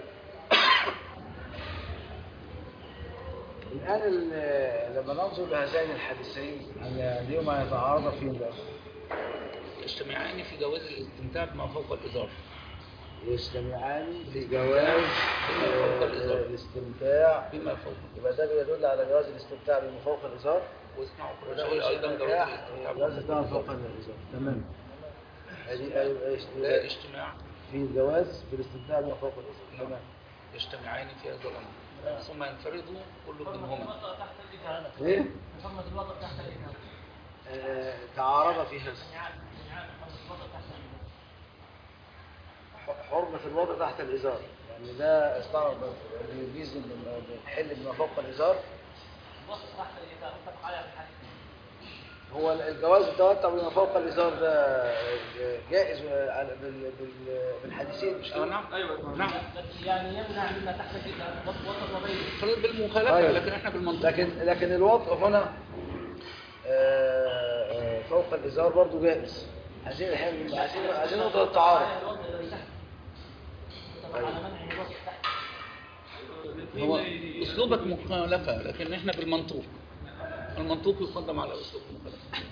الآن ال- لما ننظر لهذين الحديثين عندهما يتعارض فيهم بقى يجتمعان في جواز الاستمتاع بما فوق الإزار يجتمعان في جواز فوق آه، الإزار. الاستمتاع بما فوق يبقى ده بيدل على جواز الاستمتاع بما فوق الإزار واسمعوا كل وده شيء أيضا جواز الاستمتاع الاستمتاع جواز بما الاستمتاع فوق فوق الإزار الإزار تمام هذه أيوة لا إيش- اجتماع في جواز في الاستمتاع بما فوق الإزار تمام يجتمعان في هذا الأمر ثم ينفرد كل منهما الوطأ تحت الإدانة إيه؟ حرمة الوطأ تحت الإدانة آه، تعارض في هذا يعني يعني حرمة الوطأ تحت الإدانة حرمة الوضع تحت الإزار يعني ده استعرض بيجيز الحل بما فوق الإزار الوطأ تحت الإدانة متفق عليها في الحديث هو الجواز التمتع بما فوق الإزار ده جائز على- بال- بال- بالحديثين مش آه كده؟ نعم أيوة نعم بس يعني يمنع مما تحت الإدانة وسط وبين فرد بالمخالفة طيب. لكن احنا بالمنطق لكن لكن الوضع هنا آه، آه، فوق الإزار برضه جائز عايزين الحين عايزين عايزين نقطة التعارض الوطأ الذي تحت متفق على منع الوطأ تحت هو أسلوبك مخالفة لكن احنا بالمنطوق المنطوق يقدم على أسلوب المخالفة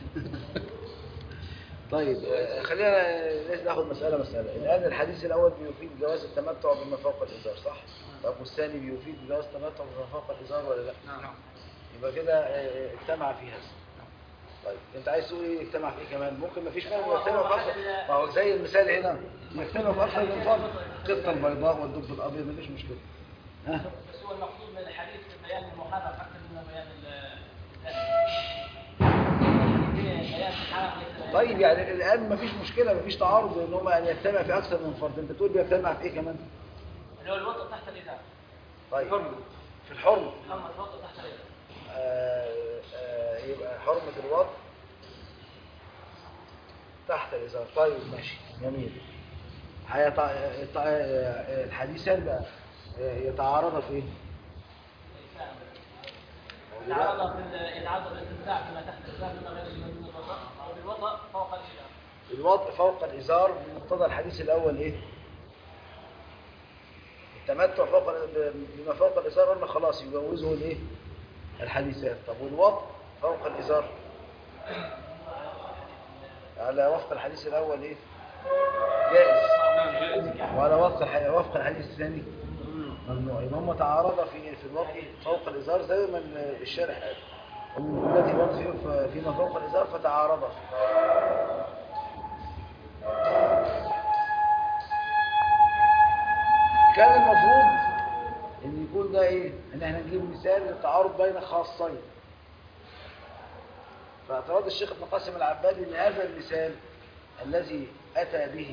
طيب آه، خلينا لازم ناخد مسألة مسألة الآن الحديث الأول بيفيد جواز التمتع بما فوق الإزار صح؟ طب والثاني بيفيد جواز التمتع بما فوق الإزار ولا لا؟ نعم يبقى كده آه، اجتمع في هذا طيب انت عايز تقول ايه اجتمع في ايه كمان ممكن مفيش مانع يجتمع في اكثر ما هو زي المثال هنا يجتمع في اكثر من فرد القطه البيضاء والدب الابيض مفيش مشكله ها بس هو المقصود من الحديث بيان المخالفة أكثر من بيان ال- الثاني. بيان الحالة ليس- طيب يعني الآن مفيش مشكلة مفيش تعارض إن هم يعني يجتمع في أكثر من فرد أنت تقول بيجتمع في إيه كمان؟ اللي هو الوطء تحت الإزار طيب في الحرمة أما الوطء تحت الإزار آه، آه، يبقى حرمة الوضع تحت الإزار طيب ماشي جميل هيتع... يتع... آه، الحديثان بقى آه، يتعارضا في ايه؟ تعرض في ال- يتعرض الاستمتاع فيما تحت الإزار من غير من الوطء وبالوطء فوق الإزار الوضع فوق الإزار بمقتضى الحديث الأول إيه؟ التمتع فوق ال- بما فوق الإزار قلنا خلاص يجوزه الإيه؟ الحديثات طب والوضع فوق الإزار على وفق الحديث الأول إيه؟ جائز نعم جائز وعلى وفق الح- وفق الحديث الثاني ممنوع يبقى هم تعارضا في في الوضع فوق الإزار زي ما الشارح قال التي الوضع في- فيما فوق الإزار فتعارضا كان المفروض ان يكون ده ايه ان احنا نجيب مثال للتعارض بين خاصين فاعتراض الشيخ ابن قاسم العبادي ان هذا المثال الذي اتى به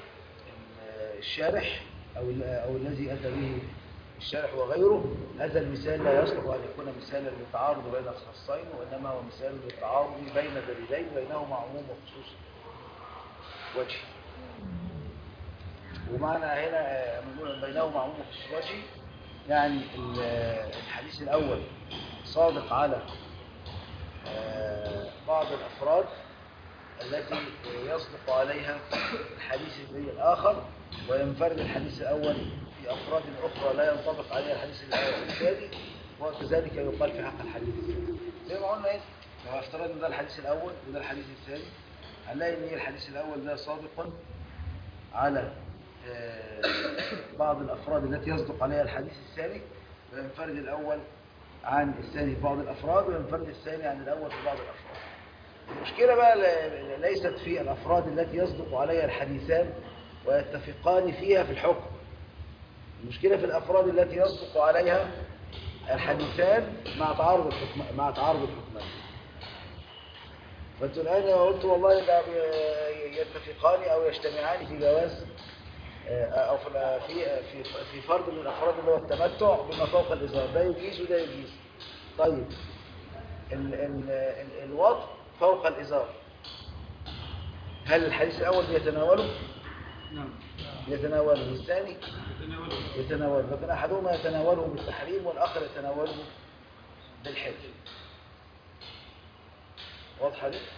الشارح او او الذي اتى به الشارح وغيره هذا المثال لا يصلح ان يكون مثالا للتعارض بين خاصين وانما هو مثال للتعارض بين دليلين بينهما عموم وخصوص وجه ومعنى هنا آه، بنقول بينهما عموم وخصوص وجه يعني ال- آه، الحديث الأول صادق على آه، بعض الأفراد التي يصدق عليها الحديث الآخر وينفرد الحديث الأول في أفراد أخرى لا ينطبق عليها الحديث الثاني وكذلك يقال في حق الحديث الثاني زي ما قلنا إيه لو افترضنا ده الحديث الأول وده الحديث الثاني هنلاقي إن الحديث الأول ده صادق على آه، بعض الأفراد التي يصدق عليها الحديث الثاني وينفرد الأول عن الثاني في بعض الأفراد وينفرد الثاني عن الأول في بعض الأفراد المشكلة بقى ل- ل- ليست في الأفراد التي يصدق عليها الحديثان ويتفقان فيها في الحكم المشكلة في الأفراد التي يصدق عليها الحديثان مع تعارض الحكم مع تعارض الحكمان فانتوا الآن قلت والله لا بي- يتفقان أو يجتمعان في جواز آه، أو في في في في فرد من الأفراد اللي هو التمتع بما فوق الإزار ده يجيز وده يجيز طيب ال ال ال الوضع فوق الإزار هل الحديث الأول بيتناوله؟ نعم يتناوله والثاني يتناوله يتناوله لكن أحدهما يتناوله بالتحريم والآخر يتناوله بالحل واضحة دي؟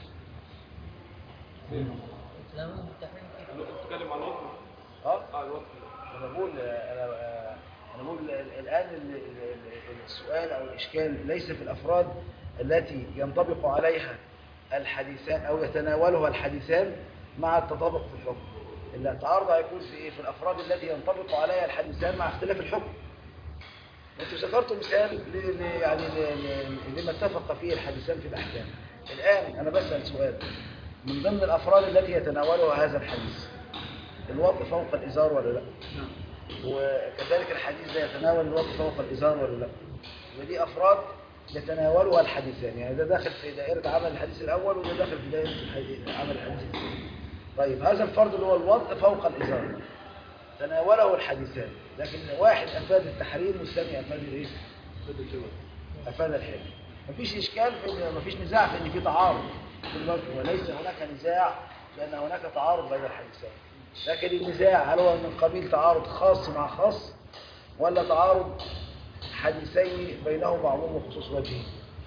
تتكلم عن الوطن اه اه الوطن انا بقول انا انا بقول ال- الان ال- ال- ال- السؤال او الاشكال ليس في الافراد التي ينطبق عليها الحديثان او يتناولها الحديثان مع التطابق في الحكم الا التعارض هيكون في ايه في الافراد التي ينطبق عليها الحديثان مع اختلاف الحكم انتوا ذكرتوا مثال ل- ل- يعني ل- ل- لما اتفق فيه الحديثان في الاحكام الان انا بسال سؤال من ضمن الافراد التي يتناولها هذا الحديث الوضع فوق الازار ولا لا نعم وكذلك الحديث ده يتناول الوقت فوق الإزار ولا لا ودي أفراد يتناولها الحديثان يعني ده داخل في دائرة عمل الحديث الأول وده داخل في دائرة الحديث- عمل الحديث الثاني طيب هذا الفرد اللي هو الوضع فوق الإزار تناوله الحديثان لكن واحد أفاد التحريم والثاني أفاد الإيه؟ أفاد الحل مفيش إشكال في إن مفيش نزاع في إن في تعارض في الوجه وليس هناك نزاع لأن هناك تعارض بين الحديثين لكن النزاع هل هو من قبيل تعارض خاص مع خاص ولا تعارض حديثين بينهما عموم وخصوص وجهين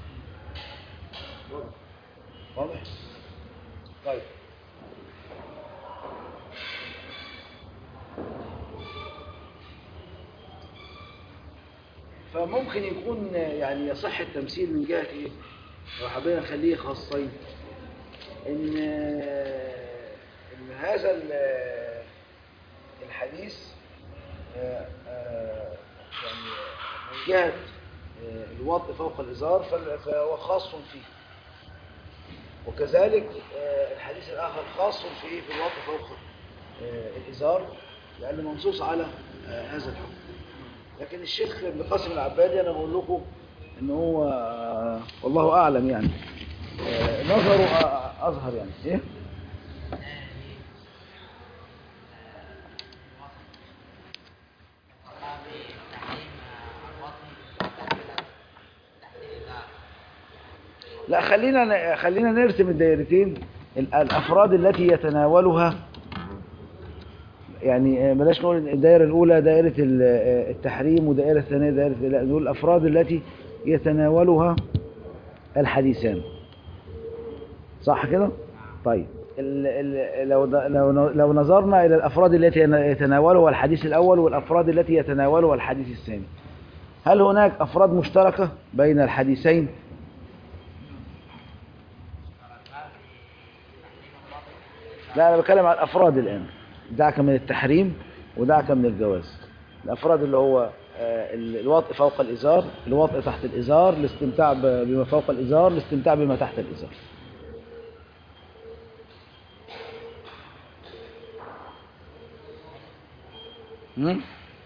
واضح طيب فممكن يكون يعني يصح التمثيل من جهة ايه لو حبينا نخليه خاصين ان ان هذا ال- الحديث آه، آه، يعني من جهة آه، الوضع فوق الإزار فال- فهو خاص فيه وكذلك آه، الحديث الآخر خاص فيه في الوضع فوق آه، الإزار لأنه منصوص على آه، هذا الحكم لكن الشيخ ابن قاسم العبادي انا بقول لكم ان هو آه، والله اعلم يعني آه، نظره آه، اظهر يعني ايه لا خلينا خلينا نرسم الدائرتين ال- الافراد التي يتناولها يعني آه، بلاش نقول الدائره الاولى دائره ال- آه، التحريم والدائره الثانيه دائره لا نقول الافراد التي يتناولها الحديثان صح كده طيب ال ال لو د- لو لو نظرنا الى الافراد التي يتناولها الحديث الاول والافراد التي يتناولها الحديث الثاني هل هناك افراد مشتركه بين الحديثين لا انا بتكلم عن الافراد الان دعك من التحريم ودعك من الجواز الافراد اللي هو آه، ال- الوطء فوق الازار الوطء تحت الازار الاستمتاع ب- بما فوق الازار الاستمتاع بما تحت الازار هم؟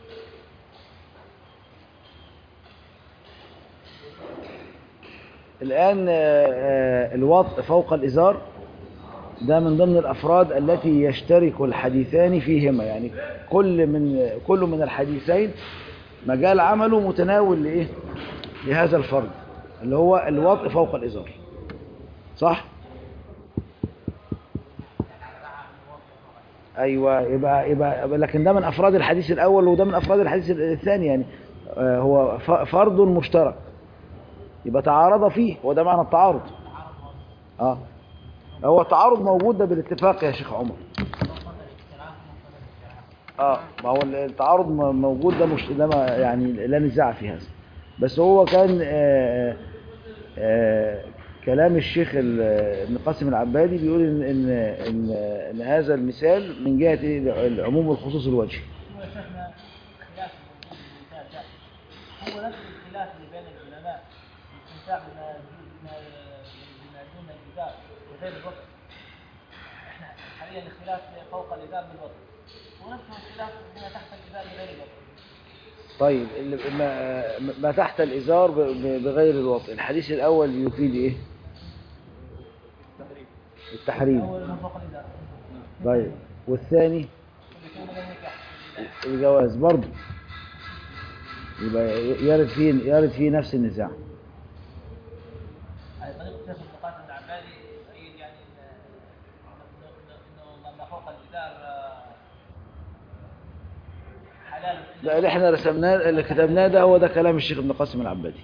الآن آه، آه، الوطء فوق الإزار ده من ضمن الأفراد التي يشترك الحديثان فيهما يعني كل من كل من الحديثين مجال عمله متناول لإيه؟ لهذا الفرد اللي هو الوطء فوق الإزار صح؟ ايوه يبقى يبقى لكن ده من افراد الحديث الاول وده من افراد الحديث الثاني يعني آه، هو ف- فرد مشترك يبقى تعارض فيه هو ده معنى التعارض اه هو التعارض موجود ده بالاتفاق يا شيخ عمر اه ما هو التعارض م- موجود ده مش ده ما يعني لا نزاع في هذا بس هو كان آه آه كلام الشيخ ال- ابن قاسم العبادي بيقول ان ان ان, إن هذا المثال من جهه إيه؟ العموم والخصوص الوجهي هو يا شيخنا خلاف المثال ده هو نفس الخلاف اللي بين العلماء الاستمتاع بما بما بما دون الجدار وغير الوقت احنا حاليا الخلاف فوق الإزار بالوقت ونفس الخلاف بما تحت الإزار بغير الوقت طيب اللي- ما, ما تحت الازار ب- ب- بغير الوطء الحديث الاول يفيد ايه التحريم أول من فوق الإزار طيب والثاني يكون من النكاح الجواز برضه يبقى يرد فيه يرد فيه نفس النزاع على طريقة شيخ ابن قاسم العبادي يؤيد يعني إن- إنه إنه ما فوق الإزار آه، حلال لا اللي احنا رسمناه اللي كتبناه ده هو ده كلام الشيخ ابن قاسم العبادي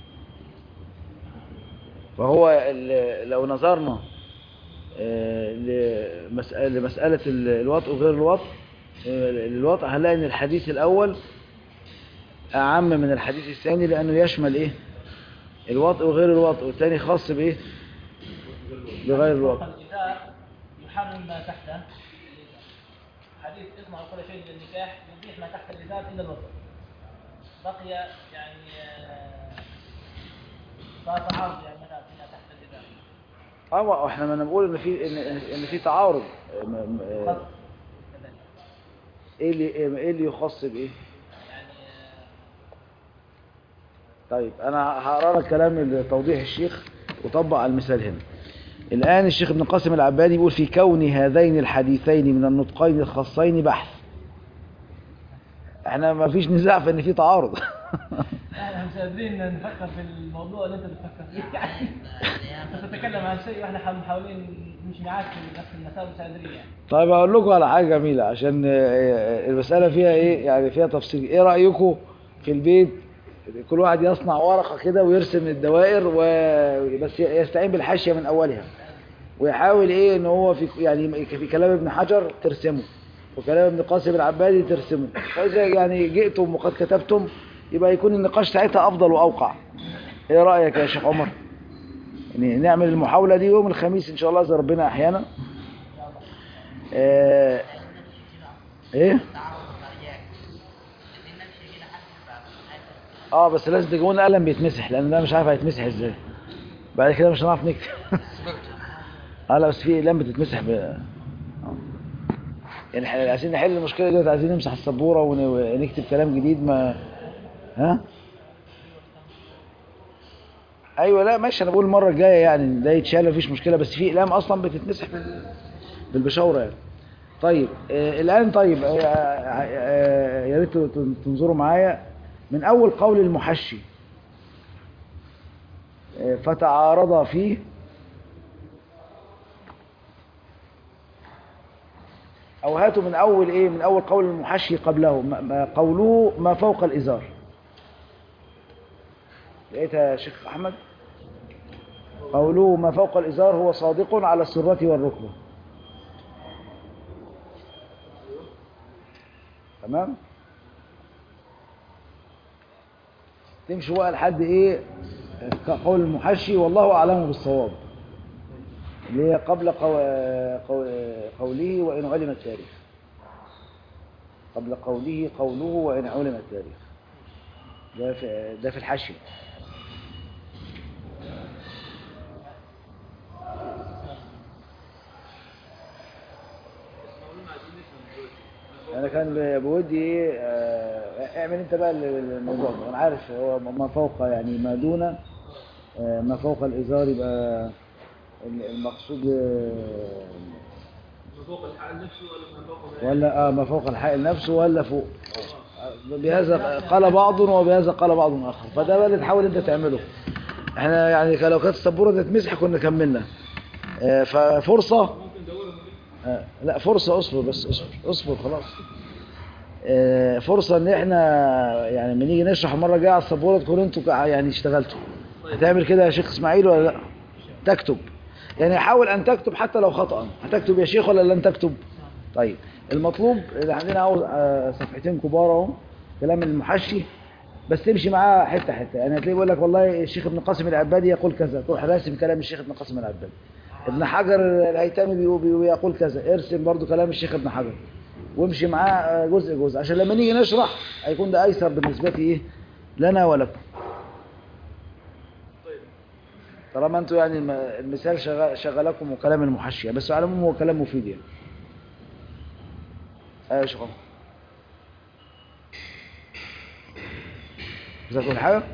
فهو ال- لو نظرنا آه، لمسألة, لمسألة ال- الوطء وغير الوطء آه، الوطء هنلاقي ان الحديث الاول اعم من الحديث الثاني لانه يشمل ايه الوطء وغير الوطء والثاني خاص بايه بغير فوق الوطء الإزار يحرم ما تحته حديث اصنع كل شيء للنكاح يبيح ما تحت الإزار إلا الوضوء بقي يعني آه، صار تعارض يعني مثلا فيما تحت الإزار اه ما احنا ما نقول ان في ان ان في تعارض آه، م- م- آه، خط كذلك ايه اللي ايه اللي يخص بايه يعني آه، طيب انا هقرا لك كلام توضيح الشيخ وطبق على المثال هنا الان الشيخ ابن قاسم العبادي بيقول في كون هذين الحديثين من النطقين الخاصين بحث احنا ما فيش نزاع في ان في تعارض احنا مش قادرين نفكر في الموضوع اللي انت بتفكر فيه يعني انت تتكلم عن شيء واحنا محاولين نمشي معاك في نفس المسار مش قادرين يعني طيب اقول لكم على حاجه جميله عشان آه، المساله فيها ايه يعني فيها تفصيل ايه رايكم في البيت كل واحد يصنع ورقه كده ويرسم الدوائر وبس يستعين بالحاشيه من اولها ويحاول ايه ان هو في يعني في كلام ابن حجر ترسمه وكلام ابن قاسم العبادي ترسمه فاذا يعني جئتم وقد كتبتم يبقى يكون النقاش ساعتها افضل واوقع ايه رايك يا شيخ عمر يعني نعمل المحاوله دي يوم الخميس ان شاء الله اذا ربنا احيانا آه ايه اه بس لازم تجيبوا لنا قلم بيتمسح لان ده مش عارف هيتمسح ازاي بعد كده مش هنعرف نكتب اه لا بس في اقلام بتتمسح ب آه. يعني احنا عايزين نحل المشكله دي عايزين نمسح السبوره ون- ونكتب كلام جديد ما ها ايوه لا ماشي انا بقول المره الجايه يعني ده يتشال مفيش مشكله بس في اقلام اصلا بتتمسح بال- بالبشاوره يعني طيب آه الان طيب آه آه آه يا ريت تن- تنظروا معايا من اول قول المحشي آه فتعارض فيه او هاتوا من اول ايه من اول قول المحشي قبله ما- ما قوله ما فوق الازار لقيتها يا شيخ احمد قوله ما فوق الازار هو صادق على السرة والركبة تمام تمشي بقى لحد ايه قول المحشي والله اعلم بالصواب اللي هي قبل قو... قو... قوله وإن علم التاريخ قبل قوله قوله وإن علم التاريخ ده في, ده في الحشي أنا كان ب- بودي إيه آه، اعمل أنت بقى ال- الموضوع ده أنا عارف هو ما فوق يعني ما دون آه، ما فوق الإزار يبقى ال- المقصود آه، من فوق الحال نفسه ولا من فوق ما ولا آه ما فوق الحائل نفسه ولا فوق بهذا قال بعض وبهذا قال بعض آخر فده بقى اللي تحاول أنت تعمله احنا يعني لو كانت السبورة دي تمسح كنا كملنا آه، ففرصة ممكن دورهم آه، لا فرصة اصبر بس اصبر اصبر خلاص آه، فرصة ان احنا يعني لما نيجي نشرح المرة الجاية على السبورة تكونوا انتوا كع- يعني اشتغلتوا هتعمل كده يا شيخ اسماعيل ولا لا تكتب يعني حاول ان تكتب حتى لو خطأ هتكتب يا شيخ ولا لن تكتب طيب المطلوب اللي عندنا اهو آه، صفحتين كبار اهو كلام المحشي بس تمشي معاه حته حته يعني هتلاقيه بيقول لك والله الشيخ ابن قاسم العبادي يقول كذا تروح راسم كلام الشيخ ابن قاسم العبادي ابن حجر الهيثمي بيقول- بيقول- يقول كذا ارسم برضو كلام الشيخ ابن حجر وامشي معاه جزء جزء عشان لما نيجي نشرح هيكون ده ايسر بالنسبه ايه لنا ولكم طالما انتوا يعني الم- المثال شغال شغلكم وكلام المحشيه بس على العموم هو كلام مفيد يعني ايوه يا شيخ عمر. عايز تقول حاجه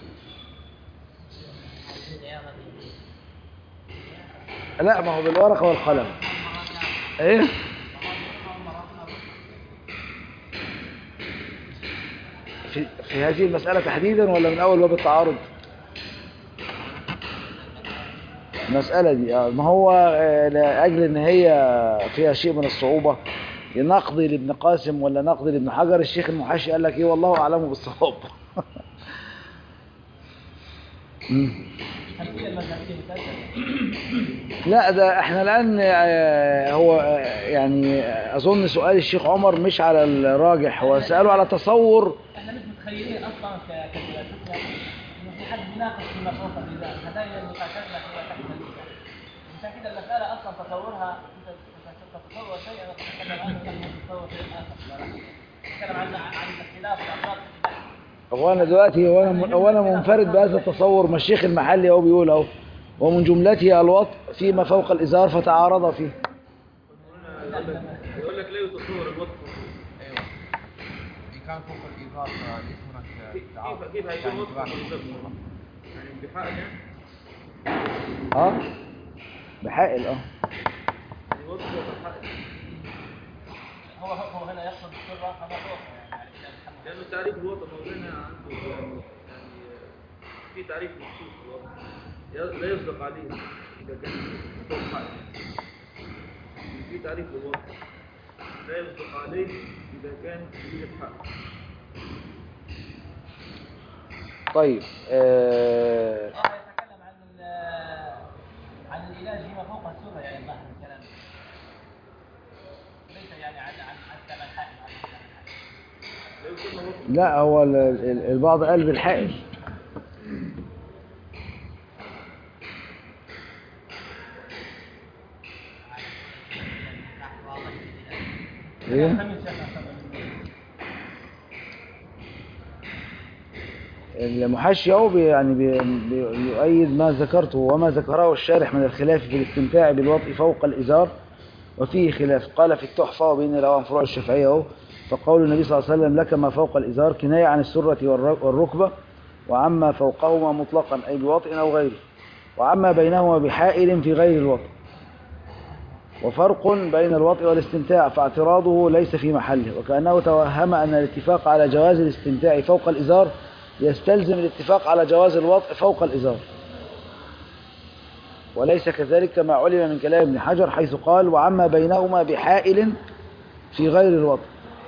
لا ما هو بالورقه والقلم ايه في, في هذه المسألة تحديدا ولا من أول باب التعارض المسألة دي آه، ما هو آه، لأجل إن هي فيها شيء من الصعوبة نقضي لابن قاسم ولا نقضي لابن حجر الشيخ المحاشي قال لك إيه والله أعلم بالصواب مم. هل هي المذهبية مثالية؟ لا ده احنا الآن آه، هو آه، يعني آه، أظن سؤال الشيخ عمر مش على الراجح هو سأله على تصور احنا مش متخيلين اصلا ك- كدراستنا انه في حد بيناقش فيما فوق الميزان هذه نقاشاتنا هي تحت الميزان عشان كده المساله اصلا تصورها انت تتصور شيء انا اتكلم عنه نحن نتصور شيء اخر نتكلم عن عن الاختلاف والامراض هو انا دلوقتي هو انا هو انا منفرد بهذا التصور ما الشيخ المحلي اهو بيقول اهو ومن جملته الوطء فيما فوق الازار فتعارض فيه يقول لك لا يتصور الوصف ايوه ان كان فوق الايثار فليس هناك كيف تعارض كيف هيكون يعني وصف اتباع. بالضبط يعني بحائل يعني اه بحائل اه يعني وصف بالحائل هو هو هنا يقصد السره فما فوق يعني لأنه تعريف الوطن مولانا عنده يعني يعني في تعريف مخصوص للوطن ي- لا يصدق عليه إذا كان فوق حائل في تعريف للوطن لا يصدق عليه إذا كان في حائل طيب آه اه يتكلم عن ال- عن العلاج فيما فوق السره يعني ظاهر الكلام ليس يعني عن عن عن كلام الحائل عن كلام الحائل لا يسمى وطن لا هو ال- ال- البعض قال بالحائل ايه خميس شيخ أحسن من- المحشي اهو بي- يعني بي- بي- بيؤيد ما ذكرته وما ذكره الشارح من الخلاف في الاستمتاع بالوطء فوق الإزار وفيه خلاف قال في التحفة وبين رواه فروع الشافعية اهو فقول النبي صلى الله عليه وسلم لك ما فوق الإزار كناية عن السرة والر- والركبة وعما فوقهما مطلقا أي بوطء أو غيره وعما بينهما بحائل في غير الوطء وفرق بين الوطء والاستمتاع فاعتراضه ليس في محله وكأنه توهم أن الاتفاق على جواز الاستمتاع فوق الإزار يستلزم الاتفاق على جواز الوطء فوق الإزار وليس كذلك كما علم من كلام ابن حجر حيث قال وعما بينهما بحائل في غير الوطء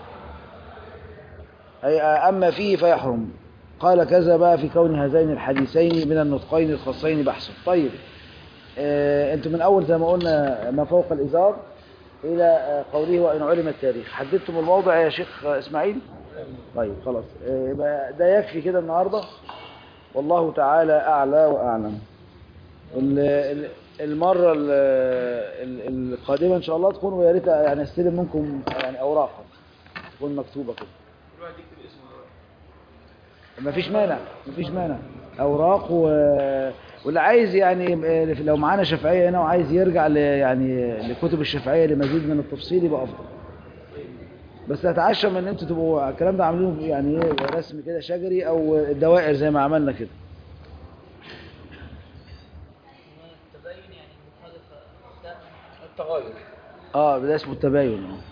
أي أما فيه فيحرم قال كذا بقى في كون هذين الحديثين من النطقين الخاصين بحث طيب آه انتم من اول زي ما قلنا ما فوق الازار الى آه قوله وان علم التاريخ حددتم الموضع يا شيخ اسماعيل طيب خلاص آه يبقى ده يكفي كده النهارده والله تعالى اعلى واعلم ال- ال- المره ال- ال- القادمه ان شاء الله تكون ويا ريت يعني استلم منكم يعني اوراقا تكون مكتوبه كده كل واحد يكتب اسمه دلوقتي. مفيش مانع مفيش مانع اوراق و... واللي عايز يعني آه، لو معانا شافعيه هنا وعايز يرجع ل... يعني لكتب الشافعيه لمزيد من التفصيل يبقى افضل بس اتعشى من ان انتوا تبقوا الكلام ده عاملينه يعني ايه رسم كده شجري او دوائر زي ما عملنا كده التبين يعني مخالفة أحكام التغاير اه ده اسمه التباين اه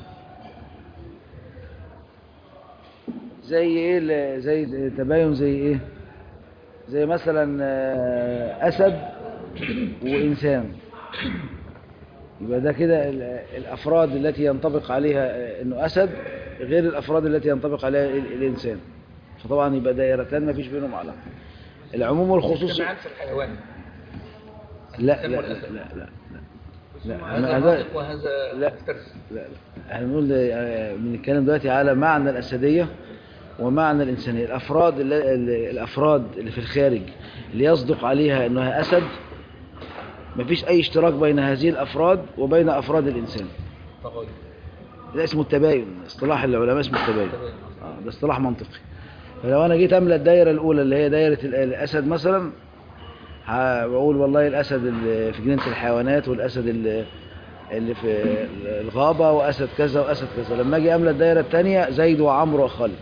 زي ايه ال- زي تباين زي ايه زي مثلا آه، اسد وانسان يبقى ده كده ال- الافراد التي ينطبق عليها آه، انه اسد غير الافراد التي ينطبق عليها ال- الانسان فطبعا يبقى دائرتان ما فيش بينهم علاقه العموم والخصوص جماعات في الحيوان لا لا لا لا لا, لا. لا. هذا هذا- ناطق وهذا لا. مفترس لا لا احنا بنقول آه، بنتكلم دلوقتي على معنى الأسدية ومعنى الإنسانية الأفراد اللي اللي- الأفراد اللي في الخارج اللي يصدق عليها أنها أسد مفيش أي اشتراك بين هذه الأفراد وبين أفراد الإنسان تغاير ده اسمه التباين اصطلاح العلماء اسمه التباين تباين. آه، ده اصطلاح منطقي فلو أنا جيت أملى الدايرة الأولى اللي هي دايرة ال- الأسد مثلا ه- بقول والله الأسد اللي في جنينة الحيوانات والأسد اللي اللي في الغابة وأسد كذا وأسد كذا لما أجي أملى الدايرة الثانية زيد وعمرو وخالد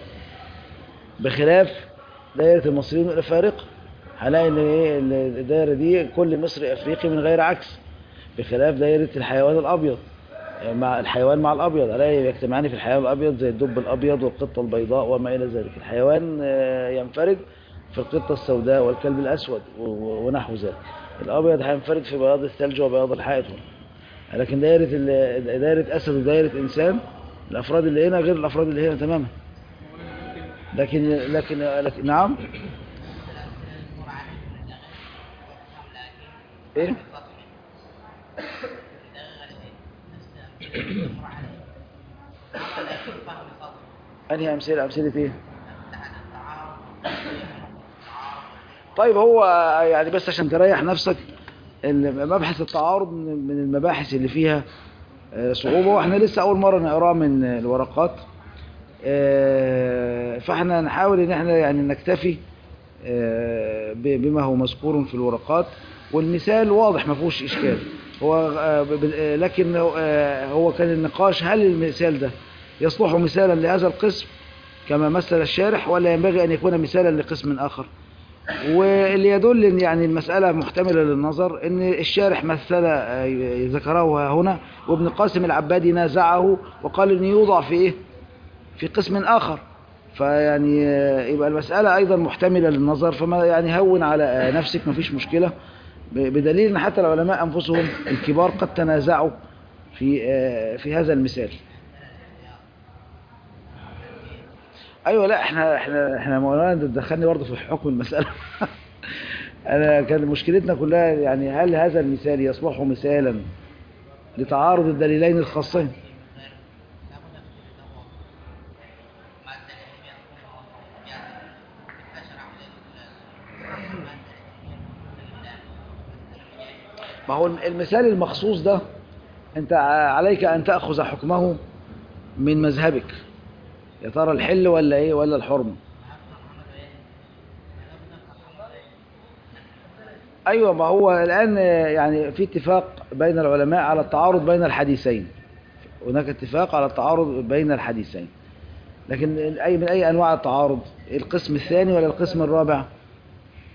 بخلاف دايرة المصريين والأفارقة هلاقي إن إيه ال- الدايرة دي كل مصري أفريقي من غير عكس بخلاف دايرة الحيوان الأبيض يعني مع الحيوان مع الأبيض ألاقي يجتمعان في الحيوان الأبيض زي الدب الأبيض والقطة البيضاء وما إلى ذلك الحيوان آه، ينفرد في القطة السوداء والكلب الأسود و- و- ونحو ذلك الأبيض هينفرد في بياض الثلج وبياض الحائط لكن دايرة ال- دايرة أسد ودايرة إنسان الأفراد اللي هنا غير الأفراد اللي هنا تماما لكن لكن, لكن نعم إيه أنهي أمثلة أمثلة إيه طيب هو يعني بس عشان تريح نفسك ال- مبحث التعارض من من المباحث اللي فيها آه، صعوبة واحنا لسه أول مرة نقراه من الورقات آه، فاحنا نحاول ان احنا يعني نكتفي آه، ب- بما هو مذكور في الورقات والمثال واضح ما فيهوش اشكال هو آه، ب- ب- آه، لكن آه، هو كان النقاش هل المثال ده يصلح مثالا لهذا القسم كما مثل الشارح ولا ينبغي ان يكون مثالا لقسم اخر واللي يدل ان يعني المسألة محتملة للنظر ان الشارح مثل آه، ذكره هنا وابن قاسم العبادي نازعه وقال ان يوضع في ايه في قسم آخر فيعني آه، يبقى المسألة أيضا محتملة للنظر فما يعني هون على آه، نفسك ما فيش مشكلة ب- بدليل أن حتى العلماء أنفسهم الكبار قد تنازعوا في آه، في هذا المثال ايوه لا احنا احنا احنا مولانا ده دخلني برضه في حكم المساله انا كان مشكلتنا كلها يعني هل هذا المثال يصلح مثالا لتعارض الدليلين الخاصين ما هو المثال المخصوص ده انت عليك ان تاخذ حكمه من مذهبك يا ترى الحل ولا ايه ولا الحرمه ايوه ما هو الان يعني في اتفاق بين العلماء على التعارض بين الحديثين هناك اتفاق على التعارض بين الحديثين لكن أي من أي أنواع التعارض القسم الثاني ولا القسم الرابع